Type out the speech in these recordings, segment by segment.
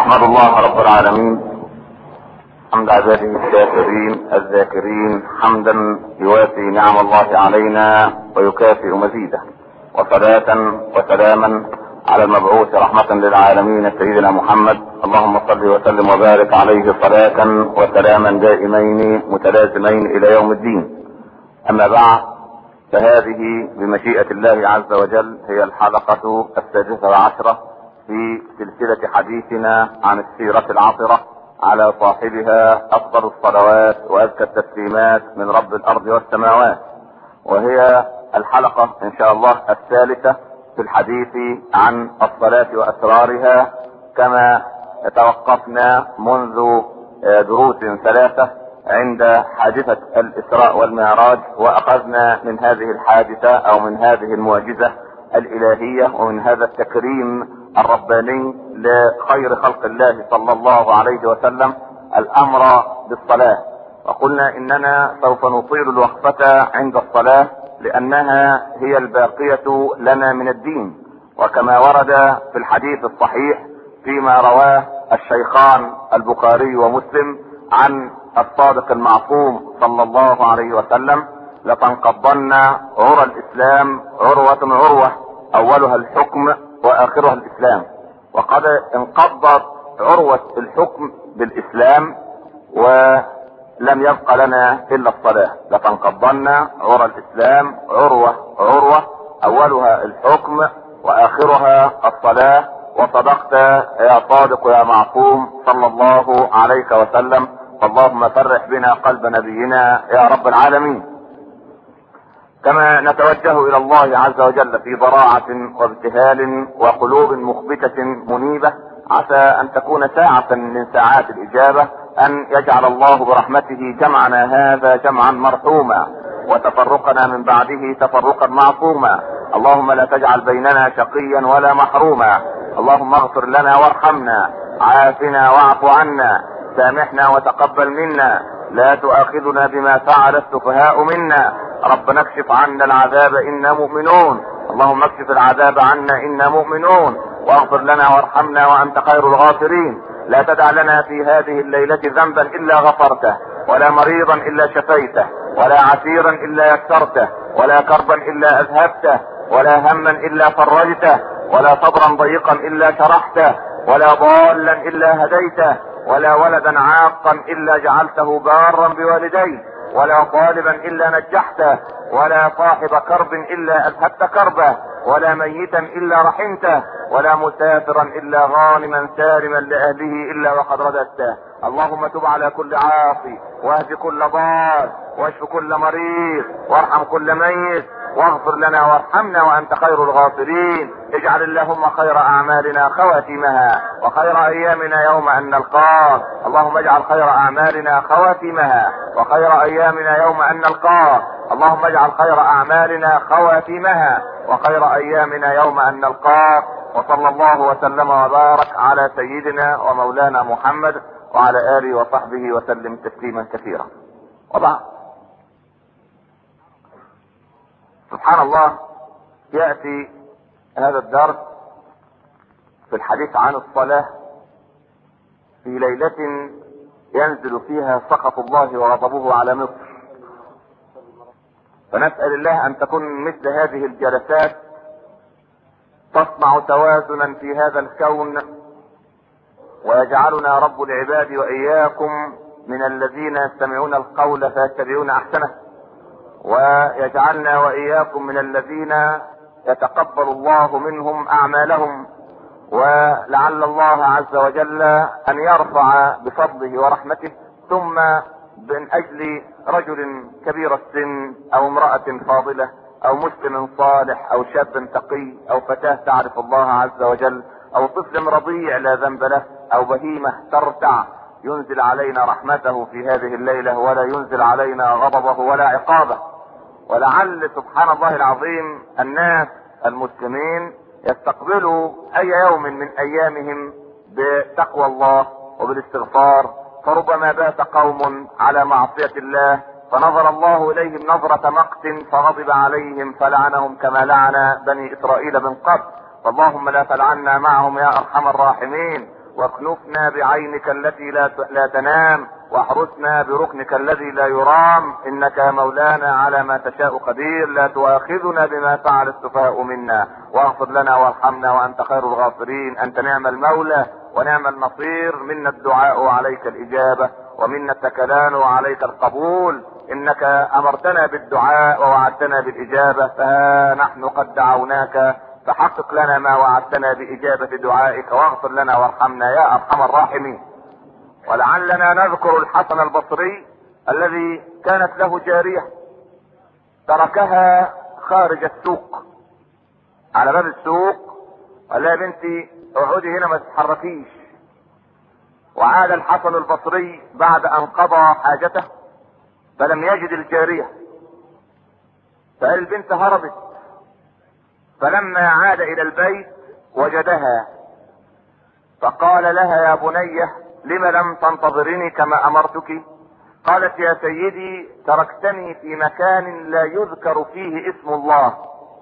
احمد الله رب العالمين حمد عباده الشاكرين الذاكرين حمدا يوافي نعم الله علينا ويكافئ مزيده وصلاة وسلاما على المبعوث رحمة للعالمين سيدنا محمد اللهم صل وسلم وبارك عليه صلاة وسلاما دائمين متلازمين الى يوم الدين اما بعد فهذه بمشيئة الله عز وجل هي الحلقة السادسة عشرة في سلسلة حديثنا عن السيرة العطرة على صاحبها افضل الصلوات وازكى التسليمات من رب الارض والسماوات وهي الحلقة ان شاء الله الثالثة في الحديث عن الصلاة واسرارها كما توقفنا منذ دروس ثلاثة عند حادثة الاسراء والمعراج واخذنا من هذه الحادثة او من هذه المعجزة الالهية ومن هذا التكريم الرباني لخير خلق الله صلى الله عليه وسلم الامر بالصلاة وقلنا اننا سوف نطيل الوقفة عند الصلاة لانها هي الباقية لنا من الدين وكما ورد في الحديث الصحيح فيما رواه الشيخان البخاري ومسلم عن الصادق المعصوم صلى الله عليه وسلم لتنقضن عرى الاسلام عروة عروة اولها الحكم واخرها الاسلام وقد انقضت عروة الحكم بالاسلام ولم يبق لنا الا الصلاة لتنقضن عرى الاسلام عروة عروة اولها الحكم واخرها الصلاة وصدقت يا صادق يا معصوم صلى الله عليك وسلم اللهم فرح بنا قلب نبينا يا رب العالمين كما نتوجه الى الله عز وجل في ضراعة وابتهال وقلوب مخبتة منيبة عسى ان تكون ساعة من ساعات الاجابة ان يجعل الله برحمته جمعنا هذا جمعا مرحوما وتفرقنا من بعده تفرقا معصوما اللهم لا تجعل بيننا شقيا ولا محروما اللهم اغفر لنا وارحمنا عافنا واعف عنا سامحنا وتقبل منا لا تؤاخذنا بما فعل السفهاء منا ربنا اكشف عنا العذاب انا مؤمنون اللهم اكشف العذاب عنا انا مؤمنون واغفر لنا وارحمنا وانت خير الغافرين لا تدع لنا في هذه الليلة ذنبا الا غفرته ولا مريضا الا شفيته ولا عسيرا الا يسرته ولا كربا الا اذهبته ولا هما الا فرجته ولا صدرا ضيقا الا شرحته ولا ضالا الا هديته ولا ولدا عاقا الا جعلته بارا بوالديه ولا طالبا الا نجحته ولا صاحب كرب الا اذهبت كربه ولا ميتا الا رحمته ولا مسافرا الا غانما سالما لاهله الا وقد رددته اللهم تب على كل عاصي واهد كل ضال واشف كل مريض وارحم كل ميت واغفر لنا وارحمنا وانت خير الغافرين اجعل اللهم خير اعمالنا خواتمها وخير ايامنا يوم ان نلقاك اللهم اجعل خير اعمالنا خواتمها وخير ايامنا يوم ان نلقاك اللهم اجعل خير اعمالنا خواتمها وخير ايامنا يوم ان نلقاك وصلى الله وسلم وبارك على سيدنا ومولانا محمد وعلى اله وصحبه وسلم تسليما كثيرا وبعد سبحان الله يأتي هذا الدرس في الحديث عن الصلاة في ليلة ينزل فيها سخط الله وغضبه على مصر فنسأل الله أن تكون مثل هذه الجلسات تصنع توازنا في هذا الكون ويجعلنا رب العباد وإياكم من الذين يستمعون القول فيتبعون أحسنه ويجعلنا واياكم من الذين يتقبل الله منهم اعمالهم ولعل الله عز وجل ان يرفع بفضله ورحمته ثم من اجل رجل كبير السن او امرأة فاضلة او مسلم صالح او شاب تقي او فتاة تعرف الله عز وجل او طفل رضيع لا ذنب له او بهيمة ترتع ينزل علينا رحمته في هذه الليلة ولا ينزل علينا غضبه ولا عقابه ولعل سبحان الله العظيم الناس المسلمين يستقبلوا اي يوم من ايامهم بتقوى الله وبالاستغفار فربما بات قوم على معصية الله فنظر الله اليهم نظرة مقت فغضب عليهم فلعنهم كما لعن بني اسرائيل من قبل فاللهم لا تلعنا معهم يا ارحم الراحمين واكنفنا بعينك التي لا لا تنام واحرسنا بركنك الذي لا يرام انك يا مولانا على ما تشاء قدير لا تؤاخذنا بما فعل السفهاء منا واغفر لنا وارحمنا وانت خير الغافرين انت نعم المولى ونعم النصير منا الدعاء وعليك الاجابه ومنا التكلان وعليك القبول انك امرتنا بالدعاء ووعدتنا بالاجابه فها نحن قد دعوناك فحقق لنا ما وعدتنا باجابه دعائك واغفر لنا وارحمنا يا ارحم الراحمين ولعلنا نذكر الحسن البصري الذي كانت له جاريه تركها خارج السوق على باب السوق قال لها يا بنتي اقعدي هنا ما تتحركيش وعاد الحسن البصري بعد ان قضى حاجته فلم يجد الجاريه فقال البنت هربت فلما عاد الى البيت وجدها فقال لها يا بنيه لم لم تنتظرني كما امرتك قالت يا سيدي تركتني في مكان لا يذكر فيه اسم الله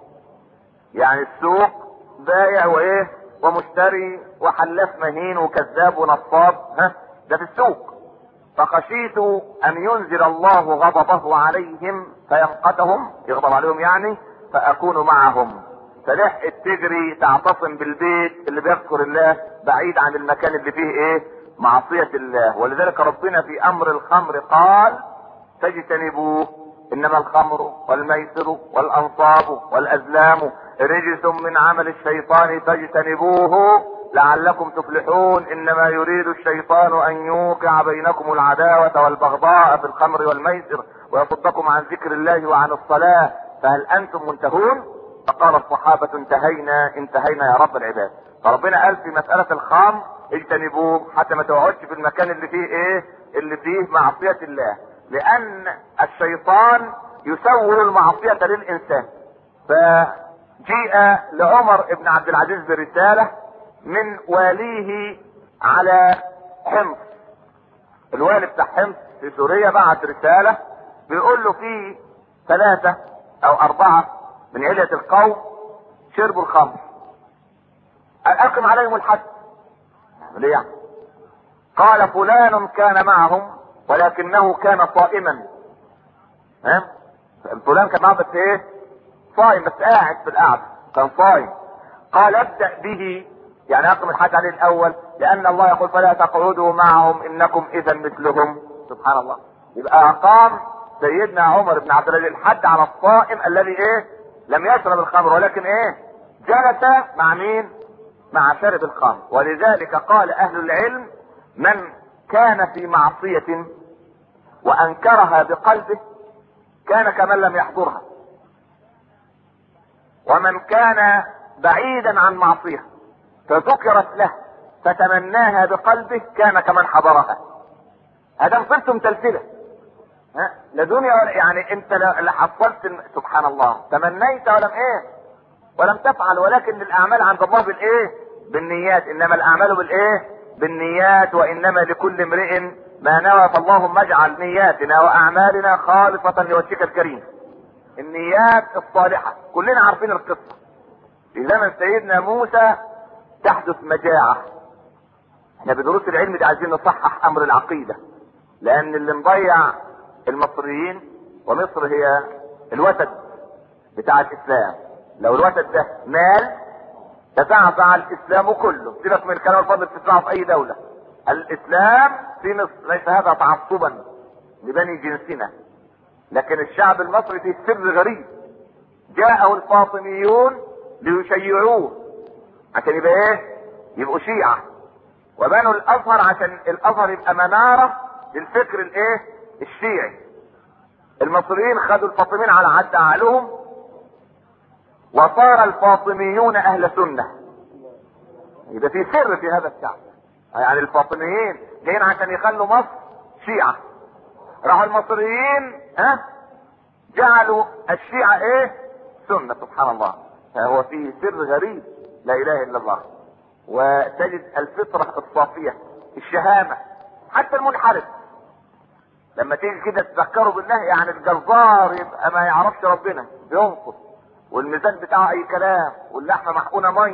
يعني السوق بايع وايه ومشتري وحلاف مهين وكذاب ونصاب ها ده في السوق فخشيت ان ينزل الله غضبه عليهم فيمقتهم يغضب عليهم يعني فاكون معهم فلحقت تجري تعتصم بالبيت اللي بيذكر الله بعيد عن المكان اللي فيه ايه معصية الله ولذلك ربنا في امر الخمر قال فاجتنبوه انما الخمر والميسر والانصاب والازلام رجس من عمل الشيطان فاجتنبوه لعلكم تفلحون انما يريد الشيطان ان يوقع بينكم العداوة والبغضاء في الخمر والميسر ويصدكم عن ذكر الله وعن الصلاة فهل انتم منتهون فقال الصحابة انتهينا انتهينا يا رب العباد فربنا قال في مسألة الخمر اجتنبوه حتى ما تقعدش في المكان اللي فيه ايه اللي فيه معصية الله لان الشيطان يسول المعصية للانسان فجيء لعمر بن عبد العزيز برسالة من واليه على حمص الوالي بتاع حمص في سوريا بعت رسالة بيقول له في ثلاثة او اربعة من علية القوم شربوا الخمر اقم عليهم الحد ليه يعني قال فلان كان معهم ولكنه كان صائما ها فلان كان معهم بس ايه صايم بس قاعد في القعده كان صايم قال ابدا به يعني اقم الحد عليه الاول لان الله يقول فلا تقعدوا معهم انكم اذا مثلهم سبحان الله يبقى اقام سيدنا عمر بن عبد العزيز الحد على الصائم الذي ايه لم يشرب الخمر ولكن ايه جلس مع مين مع شرب الخمر ولذلك قال اهل العلم من كان في معصية وانكرها بقلبه كان كمن لم يحضرها ومن كان بعيدا عن معصية فذكرت له فتمناها بقلبه كان كمن حضرها هذا صرتم تلتله ها لا دنيا ولا يعني انت اللي حصلت سبحان الله تمنيت ولم ايه ولم تفعل ولكن الاعمال عند الله بالايه بالنيات انما الاعمال بالايه بالنيات وانما لكل امرئ ما نوى فاللهم اجعل نياتنا واعمالنا خالصة لوجهك الكريم النيات الصالحة كلنا عارفين القصة في زمن سيدنا موسى تحدث مجاعة احنا بدروس العلم دي عايزين نصحح امر العقيدة لان اللي مضيع المصريين ومصر هي الوتد بتاع الاسلام لو الوتد ده مال تتعزع الاسلام كله سيبك من الكلام الفاضل بتسمعه في اي دولة الاسلام في مصر ليس هذا تعصبا لبني جنسنا لكن الشعب المصري فيه سر غريب جاءه الفاطميون ليشيعوه عشان يبقى ايه يبقوا شيعة وبنوا الازهر عشان الازهر يبقى منارة للفكر الايه الشيعي المصريين خدوا الفاطميين على عد عقلهم وصار الفاطميون اهل سنة يبقى في سر في هذا الشعب يعني الفاطميين جايين عشان يخلوا مصر شيعة راحوا المصريين ها جعلوا الشيعة ايه سنة سبحان الله فهو فيه سر غريب لا اله الا الله وتجد الفطرة الصافية الشهامة حتى المنحرف لما تيجي كده تذكره بالله يعني الجزار يبقى ما يعرفش ربنا بينقص والميزان بتاعه اي كلام واللحمه محقونه ميه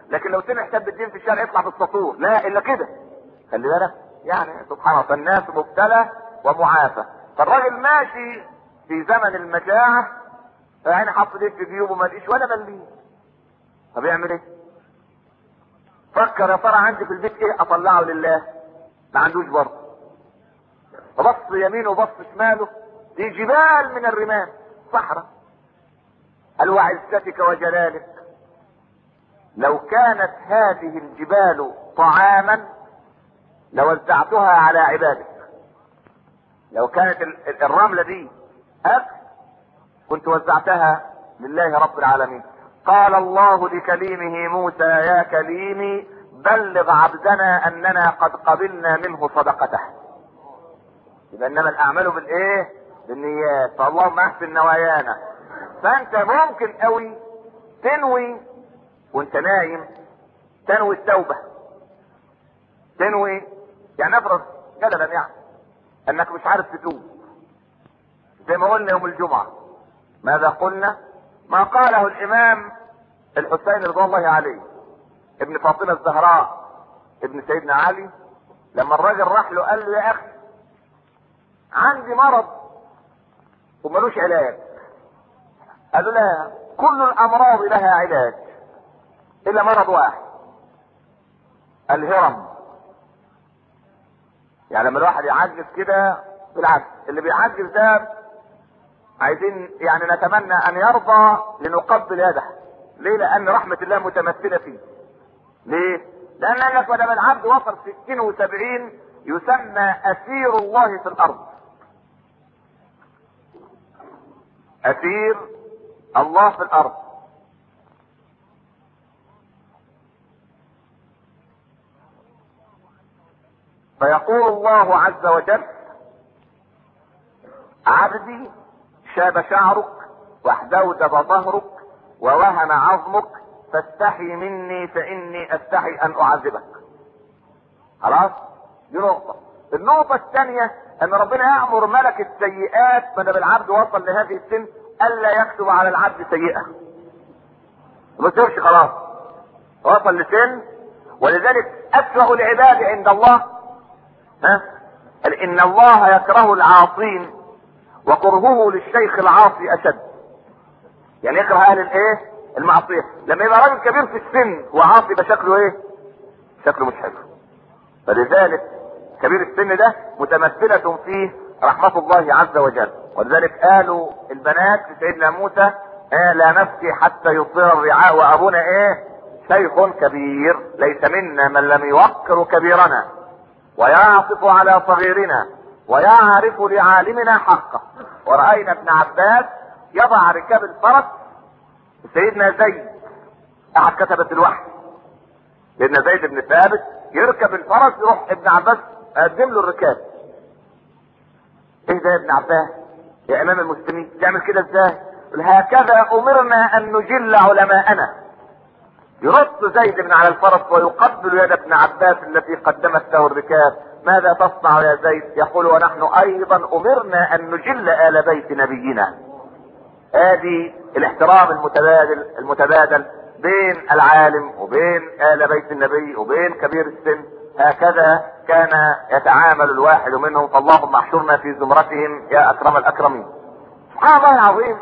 لكن لو سمع سب الدين في الشارع يطلع بالسطور لا الا كده خلي بالك يعني سبحان الله فالناس مبتلى ومعافى فالراجل ماشي في زمن المجاعة يعني حط ايديه في جيوبه ما لقيش ولا مليم طب يعمل ايه؟ فكر يا ترى عندي في البيت ايه اطلعه لله ما عندوش برضه فبص يمينه وبص شماله دي جبال من الرمال صحراء قال وعزتك وجلالك لو كانت هذه الجبال طعاما لوزعتها على عبادك لو كانت ال- الرملة دي أكل كنت وزعتها لله رب العالمين قال الله لكليمه موسى يا كليمي بلغ عبدنا اننا قد قبلنا منه صدقته يبقى انما الاعمال بالايه بالنيات فاللهم احسن نوايانا فانت ممكن قوي تنوي وانت نايم تنوي التوبة تنوي يعني افرض جدلا يعني انك مش عارف تتوب زي ما قلنا يوم الجمعة ماذا قلنا ما قاله الامام الحسين رضي الله عليه ابن فاطمة الزهراء ابن سيدنا علي لما الراجل راح له قال له يا اخي عندي مرض وملوش علاج قال له لا كل الامراض لها علاج الا مرض واحد الهرم يعني لما الواحد يعجز كده بالعكس اللي بيعجز ده عايزين يعني نتمنى ان يرضى لنقبل يده ليه لان رحمة الله متمثلة فيه ليه لان لك ما دام العبد وصل 60 و70 يسمى اسير الله في الارض اسير الله في الارض فيقول الله عز وجل عبدي شاب شعرك واحدودب ظهرك ووهن عظمك فاستحي مني فاني استحي ان اعذبك خلاص دي نقطة النقطة الثانية ان ربنا يأمر ملك السيئات ما دام العبد وصل لهذه السن الا يكتب على العبد سيئة ما تصيرش خلاص وصل لسن ولذلك اسوأ العباد عند الله ها قال ان الله يكره العاصين وكرهه للشيخ العاصي اشد يعني يكره اهل الايه المعصيه لما يبقى راجل كبير في السن وعاصي يبقى شكله ايه شكله مش حلو فلذلك كبير السن ده متمثلة فيه رحمة الله عز وجل ولذلك قالوا البنات لسيدنا موسى آه لا نفسي حتى يصير الرعاء وابونا ايه شيخ كبير ليس منا من لم يوقر كبيرنا ويعطف على صغيرنا ويعرف لعالمنا حقه ورأينا ابن عباس يضع ركاب الفرس سيدنا زيد احد كتبة الوحي سيدنا زيد بن ثابت يركب الفرس يروح ابن عباس قدم له الركاب ايه ده يا ابن عباس يا امام المسلمين تعمل كده ازاي يقول هكذا امرنا ان نجل علماءنا يرد زيد بن على الفرس ويقبل يد ابن عباس التي قدمت له الركاب ماذا تصنع يا زيد يقول ونحن ايضا امرنا ان نجل ال بيت نبينا ادي الاحترام المتبادل المتبادل بين العالم وبين ال بيت النبي وبين كبير السن هكذا كان يتعامل الواحد منهم فاللهم احشرنا في زمرتهم يا اكرم الاكرمين سبحان الله العظيم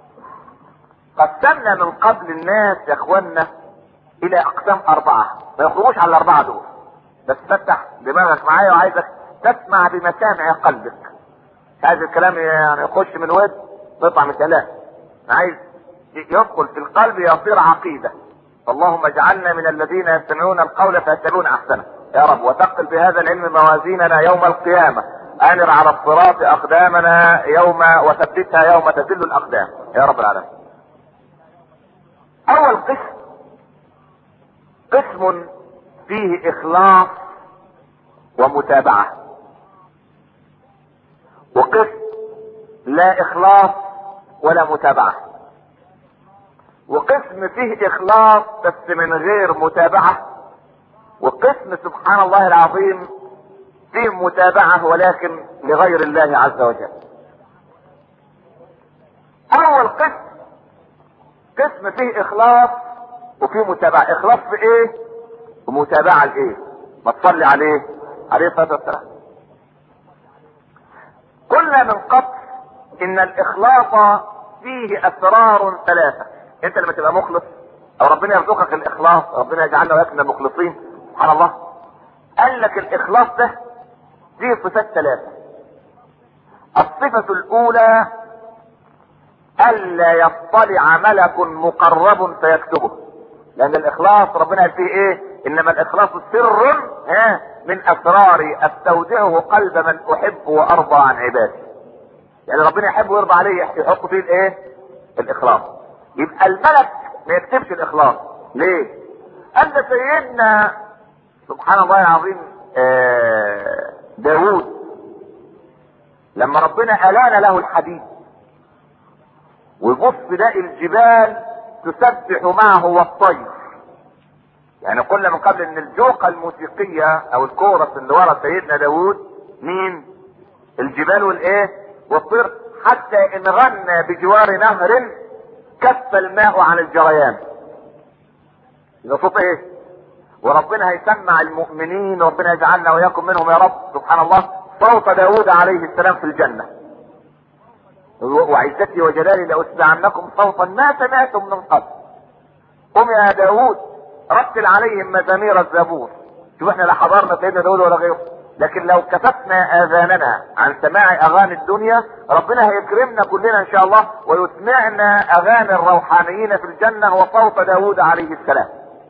قسمنا من قبل الناس يا اخوانا الى اقسام اربعه ما يخرجوش على الاربعه دول بس فتح دماغك معايا وعايزك تسمع بمسامع قلبك مش عايز الكلام يعني يخش من ود تطلع من كلام عايز يدخل في القلب يصير عقيده اللهم اجعلنا من الذين يستمعون القول فيتبعون احسنه يا رب وثقل بهذا العلم موازيننا يوم القيامه انر على الصراط اقدامنا يوم وثبتها يوم تزل الاقدام يا رب العالمين اول قسم قسم فيه اخلاص ومتابعة وقسم لا اخلاص ولا متابعة وقسم فيه اخلاص بس من غير متابعة وقسم سبحان الله العظيم فيه متابعة ولكن لغير الله عز وجل اول قسم قسم فيه اخلاص وفي متابعة اخلاص في ايه ومتابعة لايه ما تصلي عليه عليه الصلاة والسلام قلنا من قبل ان الاخلاص فيه اسرار ثلاثة انت لما تبقى مخلص او ربنا يرزقك الاخلاص ربنا يجعلنا وياك من المخلصين سبحان الله قال لك الاخلاص ده فيه صفات ثلاثة الصفة الاولى الا يطلع ملك مقرب فيكتبه لان الاخلاص ربنا قال فيه ايه انما الاخلاص سر ها من اسراري استودعه قلب من احب وارضى عن عبادي يعني ربنا يحب ويرضى عليه يحط فيه الايه الاخلاص يبقى الملك ما يكتبش الاخلاص ليه ان سيدنا سبحان الله العظيم آه داود لما ربنا الان له الحديد ويبص يلاقي الجبال تسبح معه والطير يعني قلنا من قبل ان الجوقة الموسيقية او الكورس اللي ورا سيدنا داود مين الجبال والايه والطير حتى ان غنى بجوار نهر كف الماء عن الجريان يبقى صوت ايه وربنا هيسمع المؤمنين وربنا يجعلنا واياكم منهم يا رب سبحان الله صوت داود عليه السلام في الجنة وعزتي وجلالي لأسمعنكم صوتا ما سمعتم من قبل قم يا داود رتل عليهم مزامير الزبور شوف احنا لا حضرنا سيدنا داود ولا غيره لكن لو كفتنا اذاننا عن سماع اغاني الدنيا ربنا هيكرمنا كلنا ان شاء الله ويسمعنا اغاني الروحانيين في الجنة وصوت داود عليه السلام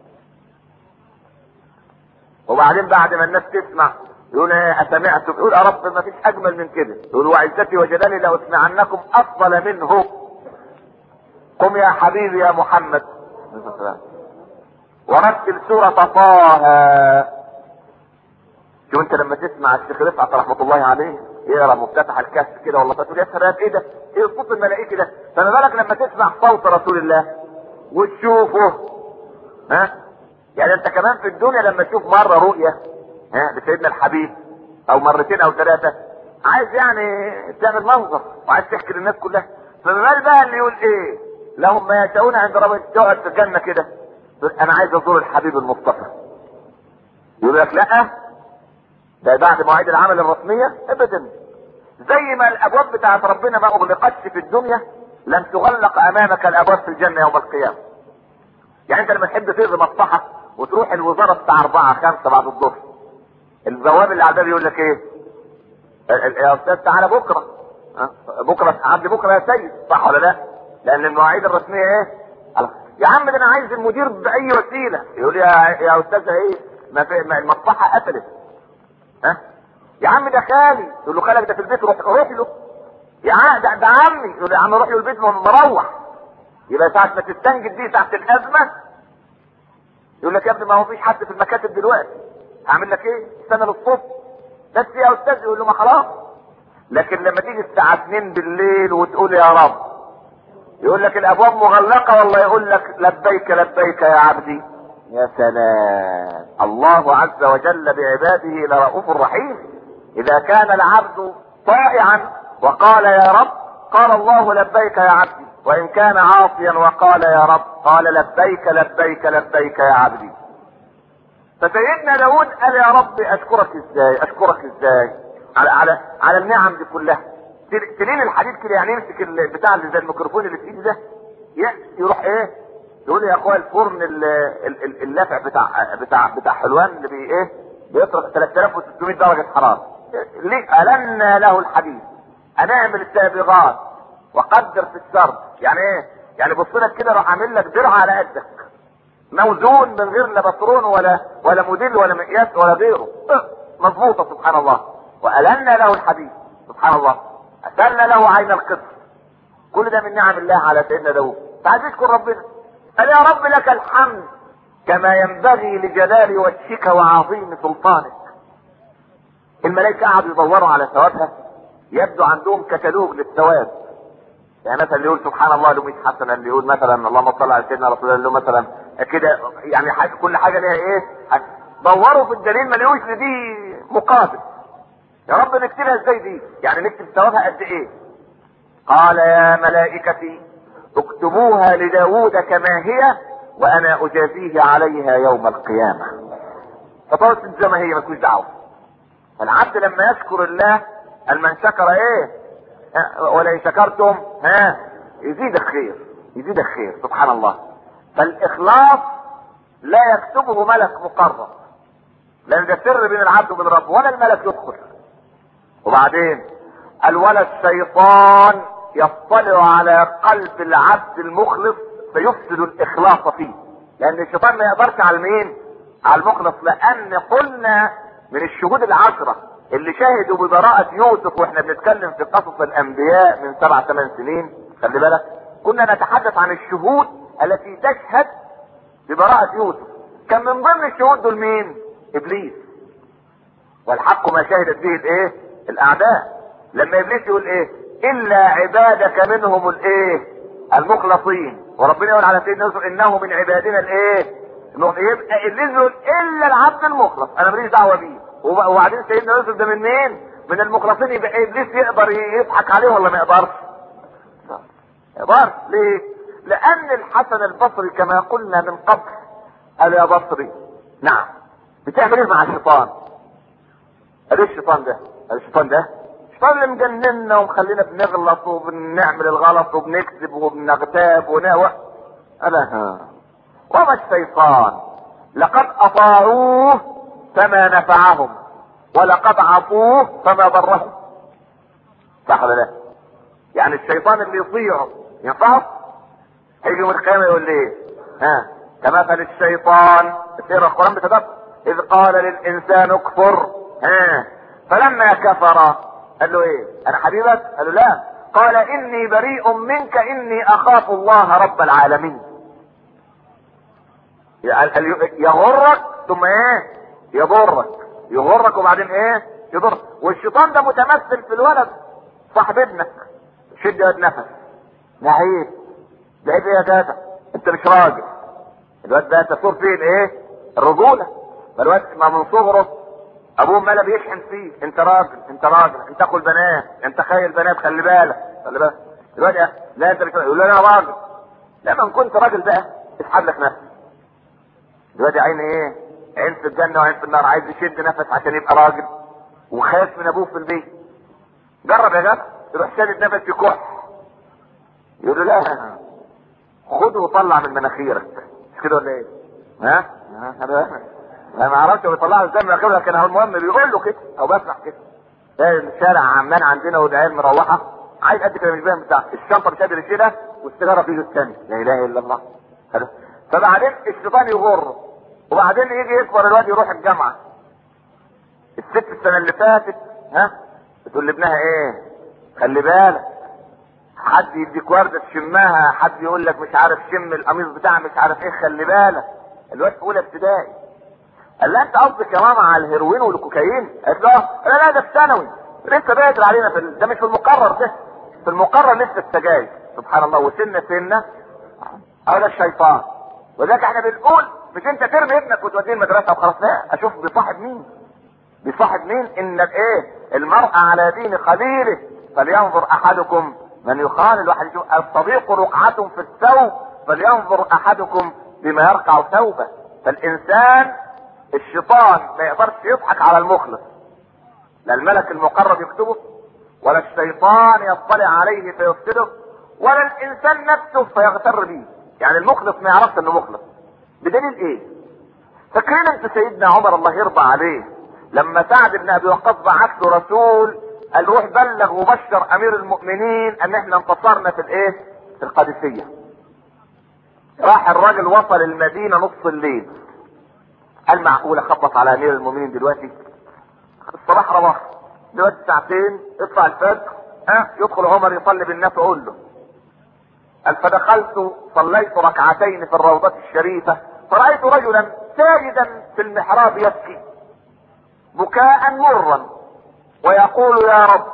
وبعدين بعد ما الناس تسمع يقول ايه اسمعت يقول يا رب ما فيش اجمل من كده يقول وعزتي وجلالي لاسمعنكم افضل منه قم يا حبيبي يا محمد ورتل سورة طه شوف انت لما تسمع الشيخ رفعت رحمة الله عليه يقرا مفتتح الكهف كده والله تقول يا سلام ايه ده؟ ايه الصوت الملائكي ده؟ فما بالك لما تسمع صوت رسول الله وتشوفه ها؟ يعني انت كمان في الدنيا لما تشوف مرة رؤية ها لسيدنا الحبيب او مرتين او ثلاثة عايز يعني تعمل منظر وعايز تحكي للناس كلها فما بال بقى اللي يقول ايه لهم ما يشاءون عند ربهم تقعد في الجنة كده انا عايز ازور الحبيب المصطفى يقول لك لا ده بعد مواعيد العمل الرسمية ابدا زي ما الابواب بتاعت ربنا ما اغلقتش في الدنيا لن تغلق امامك الابواب في الجنة يوم القيامة يعني انت لما تحب تلغي مصلحة وتروح الوزارة الساعة 4 5 بعد الظهر البواب اللي على الباب يقول لك ايه يا استاذ تعالى بكرة بكرة عبد بكرة يا سيد صح ولا لا لان المواعيد الرسمية ايه يا عم ده انا عايز المدير باي وسيله يقول يا يا استاذ ايه ما في ما المصلحه قفلت ها يا عم ده خالي يقول له خالك ده في البيت روح روح له يا عم ده, ده عمي يقول له يا عم روح له البيت مروح يبقى ساعة ما تستنجد دي ساعة الأزمة يقول لك يا ابني ما هو فيش حد في المكاتب دلوقتي هعمل لك ايه؟ استنى للصبح بس يا استاذ يقول له ما خلاص لكن لما تيجي الساعة 2 بالليل وتقول يا رب يقول لك الابواب مغلقة والله يقول لك لبيك لبيك يا عبدي يا سلام الله عز وجل بعباده لرؤوف رحيم اذا كان العبد طائعا وقال يا رب قال الله لبيك يا عبدي وان كان عاصيا وقال يا رب قال لبيك لبيك لبيك يا عبدي فسيدنا داود قال يا رب اشكرك ازاي اشكرك ازاي على على على النعم دي كلها تلين الحديد كده يعني يمسك البتاع اللي زي الميكروفون اللي في ايدي ده يروح ايه يقول يا اخويا الفرن اللافع بتاع بتاع بتاع حلوان اللي بي ايه بيطرق 3600 درجه حراره ليه ألنا له الحديد هنعمل السابغات وقدر في السرد يعني ايه يعني بص لك كده راح عامل لك درع على قدك موزون من غير لا بطرون ولا ولا موديل ولا مقياس ولا غيره مظبوطه سبحان الله والنا له الحديد سبحان الله اسلنا له عين القطر كل ده من نعم الله على سيدنا داود فعايز يشكر ربنا قال يا رب لك الحمد كما ينبغي لجلال وجهك وعظيم سلطانك الملائكة قعدوا يدوروا على ثوابها يبدو عندهم كتالوج للثواب يعني مثلا اللي يقول سبحان الله له 100 حسنه اللي يقول مثلا اللهم صل على سيدنا رسول الله له مثلا كده يعني حاجة كل حاجه ليها ايه دوروا في الدليل ما لقوش دي مقابل يا رب نكتبها ازاي دي يعني نكتب ثوابها قد ايه قال يا ملائكتي اكتبوها لداود كما هي وانا اجازيه عليها يوم القيامة فطولت زي ما هي مالكوش دعوة العبد لما يشكر الله قال من شكر ايه ها، ولئن شكرتم ها يزيد الخير يزيد الخير سبحان الله فالاخلاص لا يكتبه ملك مقرب لان ده سر بين العبد وبين ربه ولا الملك يدخل وبعدين قال ولا الشيطان يطلع على قلب العبد المخلص فيفسد الاخلاص فيه لان الشيطان ما يقدرش على مين على المخلص لان قلنا من الشهود العشرة اللي شهدوا ببراءة يوسف واحنا بنتكلم في قصص الانبياء من سبع ثمان سنين خلي بالك كنا نتحدث عن الشهود التي تشهد ببراءة يوسف كان من ضمن الشهود دول مين ابليس والحق ما شهدت به الايه الاعداء لما ابليس يقول ايه الا عبادك منهم الايه المخلصين وربنا يقول على سيدنا يوسف انه من عبادنا الايه المخ- يبقى ابليس يقول الا العبد المخلص انا ماليش دعوه بيه وب- وبعدين سيدنا يوسف ده من مين من المخلصين يبقى ابليس يقدر يضحك عليه ولا ما يقدرش يقدر ليه لان الحسن البصري كما قلنا من قبل قال يا بصري نعم بتعمل ايه مع الشيطان قال ايه الشيطان ده قال الشيطان ده الشيطان اللي مجننا ومخلينا بنغلط وبنعمل الغلط وبنكذب وبنغتاب ونهوى قال ها وما الشيطان لقد اطاعوه فما نفعهم ولقد عصوه فما ضرهم صح ولا لا يعني الشيطان اللي يطيعه ينفعه هيجي يوم القيامه يقول ليه ها كمثل الشيطان سير القران بتدبر اذ قال للانسان اكفر ها فلما كفر قال له ايه انا حبيبك قال له لا قال اني بريء منك اني اخاف الله رب العالمين يغرك ثم ايه يضرك يغرك وبعدين ايه يضرك والشيطان ده متمثل في الولد صاحب ابنك شد يد نفس نعيب ده ايه يا تاتا انت مش راجل الواد ده تثور فيه الايه الرجوله فالواد ما من صغره ابوه مالا بيشحن فيه انت راجل انت راجل انت اخو البنات انت خايل البنات خلي بالك خلي بالك الواد يا- لا انت مش راجل. يقول له انا راجل لما كنت راجل بقى اسحب لك نفسك دلوقتي عين ايه عين في الجنه وعين في النار عايز يشد نفس عشان يبقى راجل وخايف من ابوه في البيت جرب يا جدع يروح شادد نفس يكح يقول له لا خده وطلع من مناخيرك مش كده ولا ايه؟ ها؟ ها؟ انا انا ما اعرفش هو بيطلعها ازاي من مناخيره لكن هو المهم بيقول له كده او بسمع كده تلاقي الشارع عمان عندنا والعيال مروحه عايز قد كده مش فاهم بتاع الشنطه مش قادر يشيلها والسيجاره في ايده الثانيه لا اله الا الله خلاص. فبعدين الشيطان يغر وبعدين يجي يكبر الواد يروح الجامعه الست السنه اللي فاتت ها بتقول لابنها ايه خلي بالك حد يديك ورده تشمها حد يقول لك مش عارف شم القميص بتاع مش عارف ايه خلي بالك الواد في اولى ابتدائي قال لها انت قصدك يا ماما على الهيروين والكوكايين قالت له اه لا لا ده في ثانوي لسه بيقدر علينا في ال- ده مش في المقرر ده في المقرر لسه السجاير سبحان الله وسنه سنه اه ده الشيطان ولذلك احنا بنقول مش انت ترمي ابنك وتوديه المدرسه وخلاص لا اشوف بيصاحب مين بصاحب مين ان ايه المرء على دين خليله فلينظر احدكم من يخالل الواحد يشوف الصديق رقعة في الثوب فلينظر احدكم بما يرقع ثوبه فالانسان الشيطان ما يقدرش يضحك على المخلص لا الملك المقرب يكتبه ولا الشيطان يطلع عليه فيفسده ولا الانسان نفسه فيغتر به يعني المخلص ما يعرفش انه مخلص بدليل ايه فاكرين انت سيدنا عمر الله يرضى عليه لما سعد بن ابي وقاص بعث له رسول قال روح بلغ وبشر امير المؤمنين ان احنا انتصرنا في الايه في القادسيه راح الراجل وصل المدينه نص الليل قال معقوله خبط على امير المؤمنين دلوقتي الصباح رواح دلوقتي ساعتين اطلع الفجر ها يدخل عمر يصلي بالناس ويقول له قال فدخلت صليت ركعتين في الروضة الشريفة فرأيت رجلا ساجدا في المحراب يبكي بكاء مرا ويقول يا رب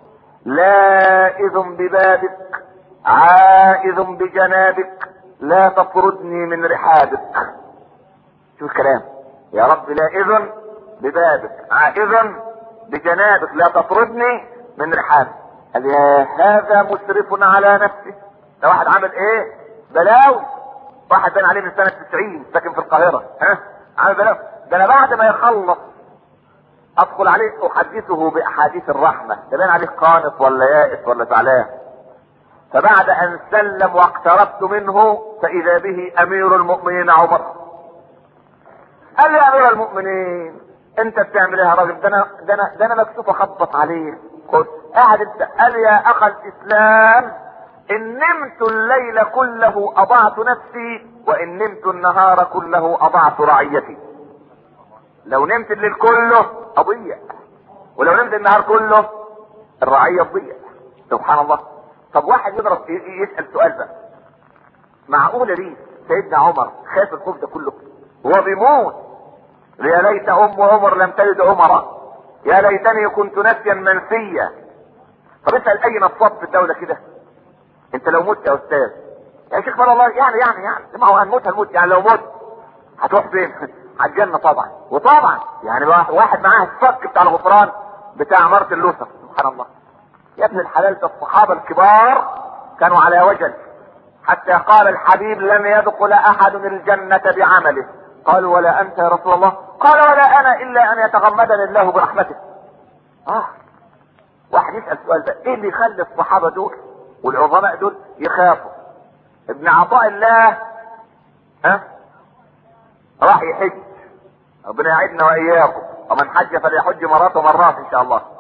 لائذ ببابك عائذ بجنابك لا تطردني من رحابك شوف الكلام يا رب لائذ ببابك عائذ بجنابك لا تطردني من رحابك قال يا هذا مسرف على نفسه ده واحد عامل ايه بلاوي واحد بان عليه من سنه 90 ساكن في القاهره ها عامل بلاغ ده انا بعد ما يخلص ادخل عليه احدثه باحاديث الرحمه ده باين عليه قانط ولا يائس ولا زعلان فبعد ان سلم واقتربت منه فاذا به امير المؤمنين عمر قال لي يا امير المؤمنين انت بتعمل ايه يا راجل ده انا ده انا ده انا مكسوف اخبط عليك خد قاعد انت قال يا اخ الاسلام ان نمت الليل كله اضعت نفسي وان نمت النهار كله اضعت رعيتي لو نمت الليل كله اضيع ولو نمت النهار كله الرعيه تضيع سبحان الله طب واحد يضرب يسال سؤال بقى معقوله دي سيدنا عمر خاف الخوف ده كله هو بيموت يا ليت ام عمر لم تلد عمرا يا ليتني كنت نسيا منسيا طب اسال اي نصاب في الدوله كده انت لو مت يا استاذ يا شيخ والله يعني يعني يعني ما هو هنموت هنموت يعني لو مت هتروح فين؟ على الجنة طبعا وطبعا يعني واحد معاه الصك بتاع الغفران بتاع مرت اللوثر سبحان الله يا ابن الحلال ده الصحابة الكبار كانوا على وجل حتى قال الحبيب لن يدخل احد الجنة بعمله قالوا ولا انت يا رسول الله قال ولا انا الا ان يتغمدني الله برحمته اه واحد يسأل سؤال ده ايه اللي يخلي الصحابة دول والعظماء دول يخافوا ابن عطاء الله ها أه؟ راح يحج ربنا يعيدنا واياكم ومن حج فليحج مرات ومرات ان شاء الله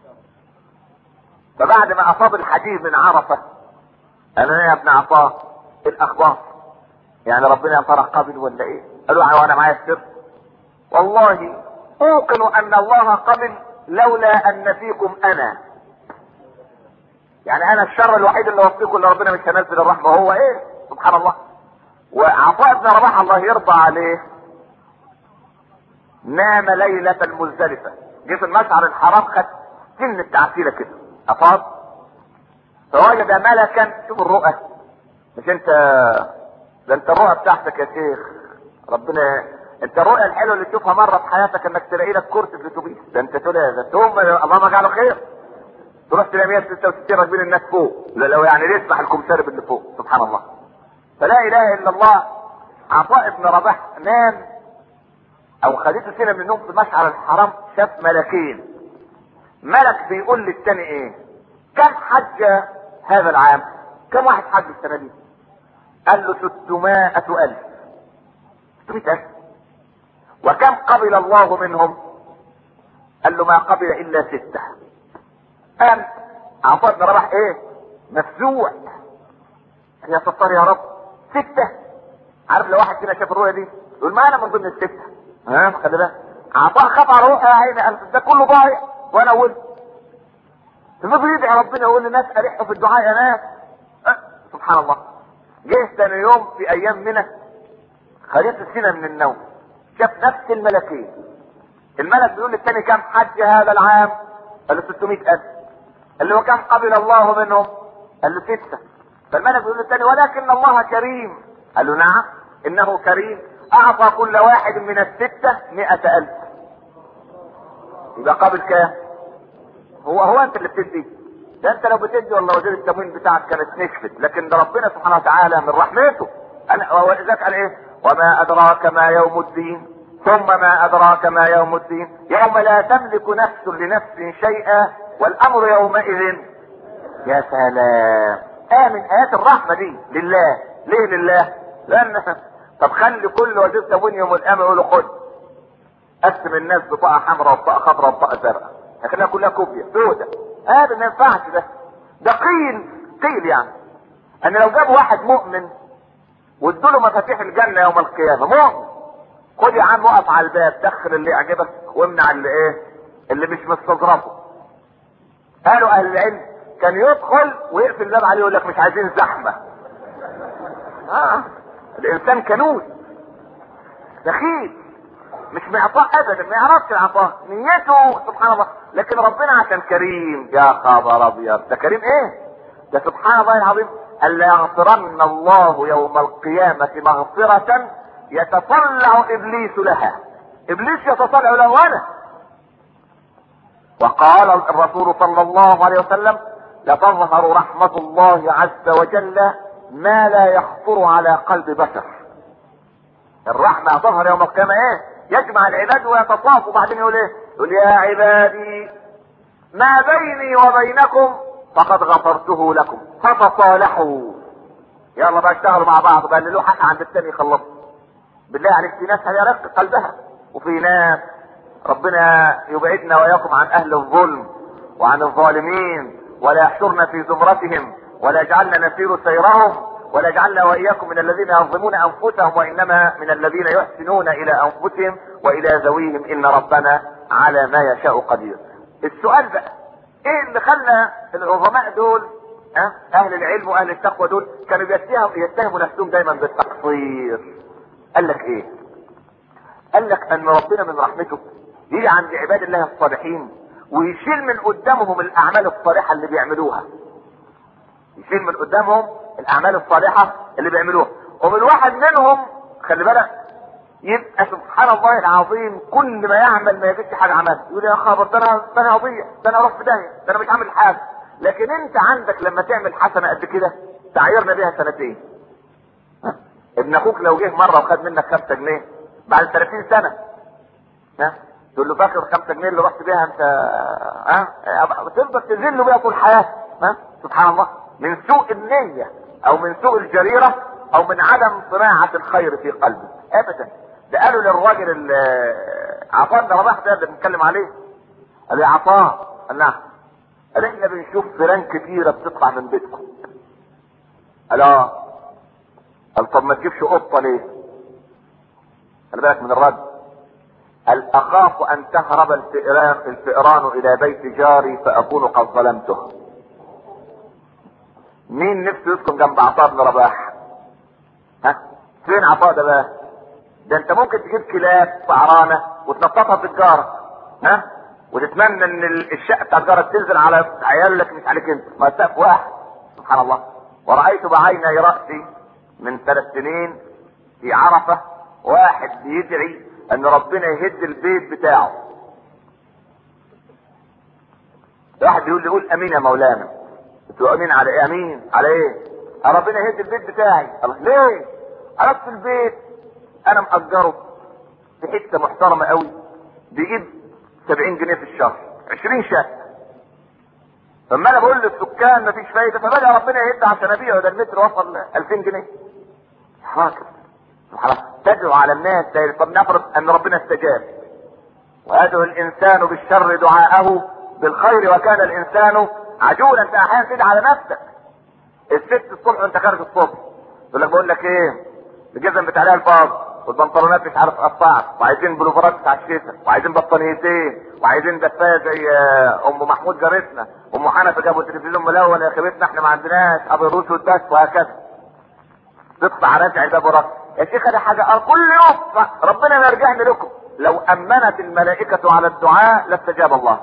فبعد ما اصاب الحديث من عرفه انا يا ابن عطاء الاخبار يعني ربنا يا ترى قبل ولا ايه قالوا وانا معايا السر والله اوقن ان الله قبل لولا ان فيكم انا يعني انا الشر الوحيد اللي وفيكم اللي ربنا مش هينزل الرحمه هو ايه سبحان الله وعطاء بن رباح الله يرضى عليه نام ليلة المزدلفة جه في المشعر الحرام خد سن التعسيلة كده أفاض فوجد ملكا شوف الرؤى مش انت ده انت الرؤى بتاعتك يا شيخ ربنا انت الرؤيا الحلوه اللي تشوفها مره في حياتك انك تلاقي لك كرسي في الاتوبيس ده انت تقول ده تقوم اللهم اجعله خير تروح تلاقي 166 راكبين الناس فوق لو يعني يسمح الكمسارب اللي فوق سبحان الله فلا اله الا الله عطاء بن رباح نام او خدته سنه من النوم في مشعر الحرام شاف ملكين ملك بيقول للتاني ايه كم حج هذا العام كم واحد حج السنه دي قال له 600 الف 600 الف وكم قبل الله منهم قال له ما قبل الا سته قال عطاء بن رباح ايه مفزوع يا ستار يا رب ستة عارف لو واحد فينا شاف الرؤية دي يقول ما انا من ضمن الستة ها خلي بالك عطاء خاف على روحه يا عيني قال ده كله ضايع وانا اقول المفروض يدعي ربنا يقول للناس ارحوا في الدعاء يا ناس أه. سبحان الله جه ثاني يوم في ايام منى خدت السنة من النوم شاف نفس الملكين الملك بيقول للثاني كم حج هذا العام قال له 600 ألف قال له كم قبل الله منهم قال له ستة فالملك بيقول للثاني ولكن الله كريم قال له نعم انه كريم اعطى كل واحد من الستة مئة الف يبقى قابل كام هو هو انت اللي بتدي ده انت لو بتدي والله وزير التموين بتاعك كانت نشفت لكن ده ربنا سبحانه وتعالى من رحمته انا ولذلك قال ايه وما ادراك ما يوم الدين ثم ما ادراك ما يوم الدين يوم لا تملك نفس لنفس شيئا والامر يومئذ يا سلام آية من آيات الرحمة دي لله ليه لله لأن طب خلي كل وزير تموين يوم القيامة يقول له خد قسم الناس بطاقة حمراء وبطاقة خضراء وبطاقة زرقاء لكنها كلها كوبيا سودة هذا ما ينفعش ده ده قيل قيل يعني ان لو جاب واحد مؤمن وادوا له مفاتيح الجنة يوم القيامة مؤمن خد يا عم اقف على الباب دخل اللي يعجبك وامنع اللي ايه اللي مش مستظرفه قالوا اهل العلم كان يدخل ويقفل الباب عليه يقول لك مش عايزين زحمه اه الانسان كنوز دخيل مش معطاء ابدا ما يعرفش العطاء نيته سبحان الله لكن ربنا عشان كريم يا خبر ابيض ده كريم ايه ده سبحان الله العظيم الا يغفرن الله يوم القيامه مغفره يتطلع ابليس لها ابليس يتطلع له انا وقال الرسول صلى الله عليه وسلم لتظهر رحمة الله عز وجل ما لا يخطر على قلب بشر الرحمة هتظهر يوم القيامة ايه يجمع العباد ويتصافوا وبعدين يقول ايه يقول يا عبادي ما بيني وبينكم فقد غفرته لكم فتصالحوا يلا بقى اشتغلوا مع بعض بقى اللي له حق عند التاني يخلصوا بالله عليك في ناس هيرق قلبها وفي ناس ربنا يبعدنا واياكم عن اهل الظلم وعن الظالمين ولا يحشرنا في زمرتهم ولا يجعلنا نسير سيرهم ولا يجعلنا واياكم من الذين يظلمون انفسهم وانما من الذين يحسنون الى انفسهم والى ذويهم ان ربنا على ما يشاء قدير. السؤال بقى ايه اللي خلى العظماء دول ها اهل العلم واهل التقوى دول كانوا بيتهموا يتهموا نفسهم دايما بالتقصير. قال لك ايه؟ قال لك ان ربنا من رحمته يجي عند عباد الله الصالحين ويشيل من قدامهم الاعمال الصالحه اللي بيعملوها. يشيل من قدامهم الاعمال الصالحه اللي بيعملوها ومن واحد منهم خلي بالك يبقى سبحان الله العظيم كل ما يعمل ما يجدش حاجه عملها يقول يا خبر ده انا ده انا اضيع ده انا اروح في داهيه ده انا مش عامل حاجه لكن انت عندك لما تعمل حسنه قد كده تعيرنا بيها سنتين ها؟ ابن اخوك لو جه مره وخد منك 5 جنيه بعد 30 سنه ها تقول له فاكر 5 جنيه اللي رحت بيها انت ها تفضل تذله بيها طول حياتك ها سبحان الله من سوء النية او من سوء الجريرة او من عدم صناعة الخير في قلبه ابدا ده قالوا للراجل اللي عطاء ده رباح ده اللي بنتكلم عليه قال يا عطاء قال نعم قال احنا بنشوف فيران كتيرة بتطلع من بيتكم قال اه قال طب ما تجيبش قطة ليه خلي بالك من الرد قال اخاف ان تهرب الفئران الفئران الى بيت جاري فاكون قد ظلمته مين نفسه يسكن جنب عطاء بن رباح ها فين عطاء ده بقى ده انت ممكن تجيب كلاب سعرانه وتنططها في الجاره ها وتتمنى ان الشقه بتاع الجاره تنزل على عياله لكن مش عليك انت ما سقف واحد سبحان الله ورايت بعيني راسي من ثلاث سنين في عرفه واحد بيدعي ان ربنا يهد البيت بتاعه واحد بيقول لي قول امين يا مولانا قلت له امين على ايه امين على ايه ربنا يهد البيت بتاعي الله ليه عرفت في البيت انا مأجره في حته محترمه قوي بيجيب 70 جنيه في الشهر 20 شقه فما انا بقول للسكان مفيش فايده فبدا ربنا يهد عشان ابيعه ده المتر وصل 2000 جنيه حاكم سبحان الله تدعو على الناس طب نفرض ان ربنا استجاب ويدعو الانسان بالشر دعاءه بالخير وكان الانسان عجولا انت احيانا تدعي على نفسك الست الصبح وانت خارج الصبح يقول لك بقول لك ايه الجزم بتاع الفاض والبنطلونات مش عارف قطعت وعايزين بلوفرات بتاع الشتاء وعايزين بطانيتين وعايزين دفايه زي ام محمود جارتنا ام حنفي جابوا تلفزيون ملون يا خيبتنا احنا ما عندناش ابيض واسود بس وهكذا تقطع رجع الباب وراك يا شيخ ده حاجه اه كل يوم ربنا ما يرجعني لكم لو امنت الملائكه على الدعاء لاستجاب الله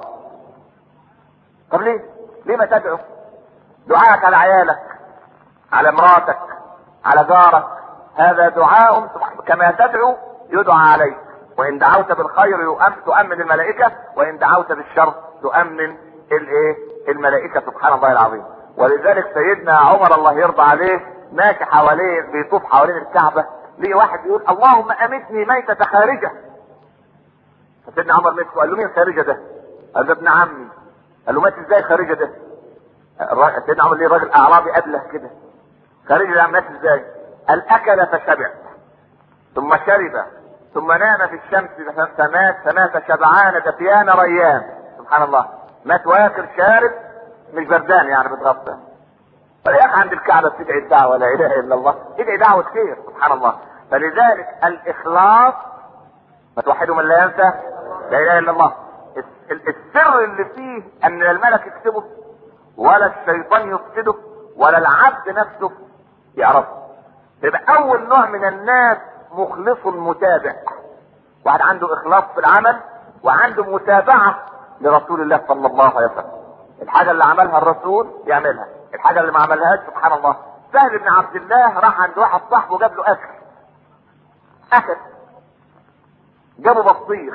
طب ليه ليه ما تدعو دعائك على عيالك على مراتك على جارك هذا دعاء كما تدعو يدعى عليك وان دعوت بالخير يؤمن تؤمن الملائكه وان دعوت بالشر تؤمن الايه الملائكه سبحان الله العظيم ولذلك سيدنا عمر الله يرضى عليه ماشي حواليه بيطوف حوالين الكعبه ليه واحد يقول اللهم امتني ميتة خارجه فسيدنا عمر مسكه قال له مين خارجه ده؟ قال له ابن عمي قال له مات ازاي خارجه ده؟ سيدنا عمر ليه راجل اعرابي ابله كده خارجه ده مات ازاي؟ قال اكل فشبع ثم شرب ثم نام في الشمس فمات فمات شبعان دفيان ريان سبحان الله مات واكل شارب مش بردان يعني بتغطى فليك عند الكعبة بتدعي الدعوة لا إله إلا الله ادعي دعوة خير سبحان الله فلذلك الإخلاص ما توحدوا من لا ينسى لا إله إلا الله السر اللي فيه أن الملك يكتبه ولا الشيطان يفسده ولا العبد نفسه يعرفه يبقى أول نوع من الناس مخلص متابع واحد عنده إخلاص في العمل وعنده متابعة لرسول الله صلى الله عليه وسلم الحاجة اللي عملها الرسول يعملها الحاجة اللي ما عملهاش سبحان الله سهل بن عبد الله راح عند واحد صاحبه جاب له اكل اكل جابوا بطيخ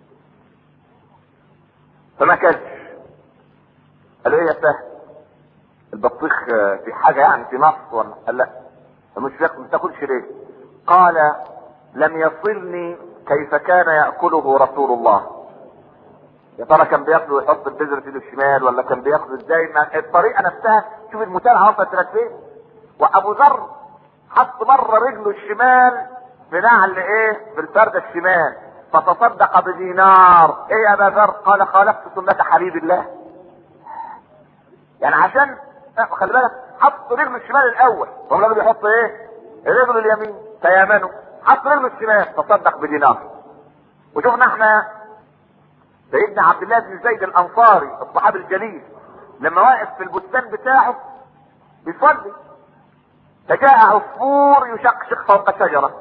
فما كلش قال له ايه يا سهل البطيخ في حاجة يعني في نقص ولا قال لا مش ما تاكلش ليه قال لم يصلني كيف كان ياكله رسول الله يا ترى كان بياخده ويحط البذر في ايده الشمال ولا كان بياخده ازاي ما الطريقه نفسها شوف المتابعه وصلت لغايه فين وابو ذر حط مره رجله الشمال في نعل ايه في الفرده الشمال فتصدق بدينار ايه يا ابا ذر قال خالفت سنه حبيب الله يعني عشان خلي بالك حط رجله الشمال الاول هو الراجل بيحط ايه رجله اليمين تيامنه حط رجله الشمال تصدق بدينار وشفنا احنا سيدنا عبد الله بن زيد الانصاري الصحابي الجليل لما واقف في البستان بتاعه بيصلي فجاء عصفور يشقشق فوق شجرة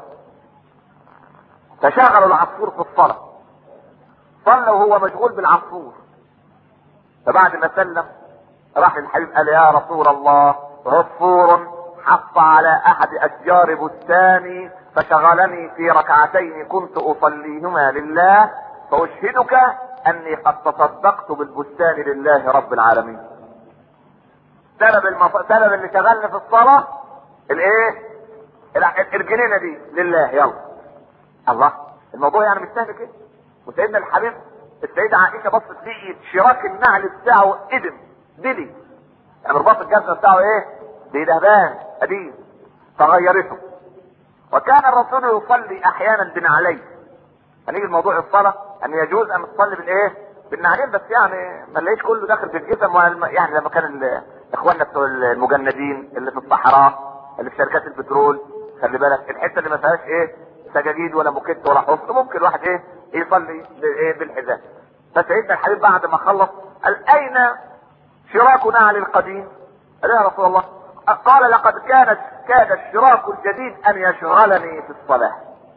فشغل العصفور في الصلاة صلى وهو مشغول بالعصفور فبعد ما سلم راح للحبيب قال يا رسول الله عصفور حط على احد اشجار بستاني فشغلني في ركعتين كنت اصليهما لله فاشهدك اني قد تصدقت بالبستان لله رب العالمين سبب المف... سبب اللي شغلني في الصلاه الايه ال- الجنينه دي لله يلا الله الموضوع يعني مش سهل كده وسيدنا الحبيب السيدة عائشة بصت لقيت شراك النعل بتاعه ادم دلي يعني رباط الجزمة بتاعه ايه بيدهبان قديم فغيرته وكان الرسول يصلي احيانا بنعليه هنيجي الموضوع الصلاة ان يجوز ان تصلي بالايه بالنعلين بس يعني ما نلاقيش كله داخل في الجسم والم- يعني لما كان ال- اخواننا بتوع المجندين اللي في الصحراء اللي في شركات البترول خلي بالك الحته اللي ما فيهاش ايه سجاجيد ولا موكيت ولا حصن ممكن الواحد ايه يصلي بايه بالحذاء فسيدنا الحبيب بعد ما خلص قال اين شراك نعل القديم قال يا رسول الله قال لقد كانت كاد الشراك الجديد ان يشغلني في الصلاه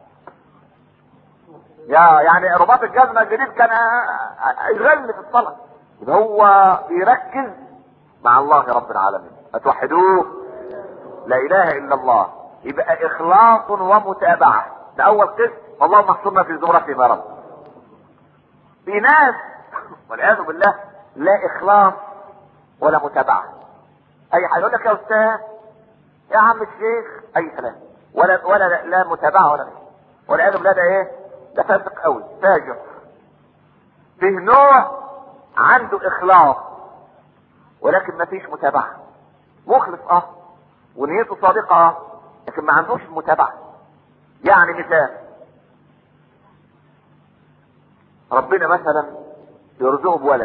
يا يعني رباط الجزمة الجديد كان يغل في الصلاة يبقى هو بيركز مع الله رب العالمين فتوحدوه لا اله الا الله يبقى اخلاص ومتابعة ده اول قسم اللهم احصرنا في زمرتهم يا رب في ناس والعياذ بالله لا اخلاص ولا متابعة اي حاجة يقول لك يا استاذ يا عم الشيخ اي كلام ولا ولا لا, لا متابعة ولا غيره والعياذ بالله ده ايه ده فاسق قوي فاجر فيه نوع عنده اخلاص ولكن ما فيش متابعة مخلص اه ونيته صادقة اه لكن ما عندوش متابعة يعني مثال ربنا مثلا يرزقه بولد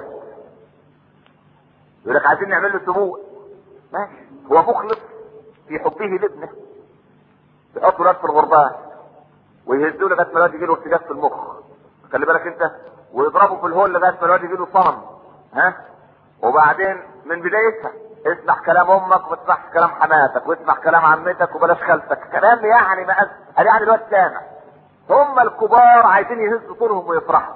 يقول لك عايزين نعمل له سمو ماشي هو مخلص في حبه لابنه يحط له في الغربان ويهزوه لغايه ما الواد يجي له ارتجاج في المخ خلي بالك انت ويضربه في الهول لغايه ما الواد يجي له صنم ها وبعدين من بدايتها اسمع كلام امك وما تسمعش كلام حماتك واسمع كلام عمتك وبلاش خالتك كلام يعني ما قال يعني الواد سامع هم الكبار عايزين يهزوا طولهم ويفرحوا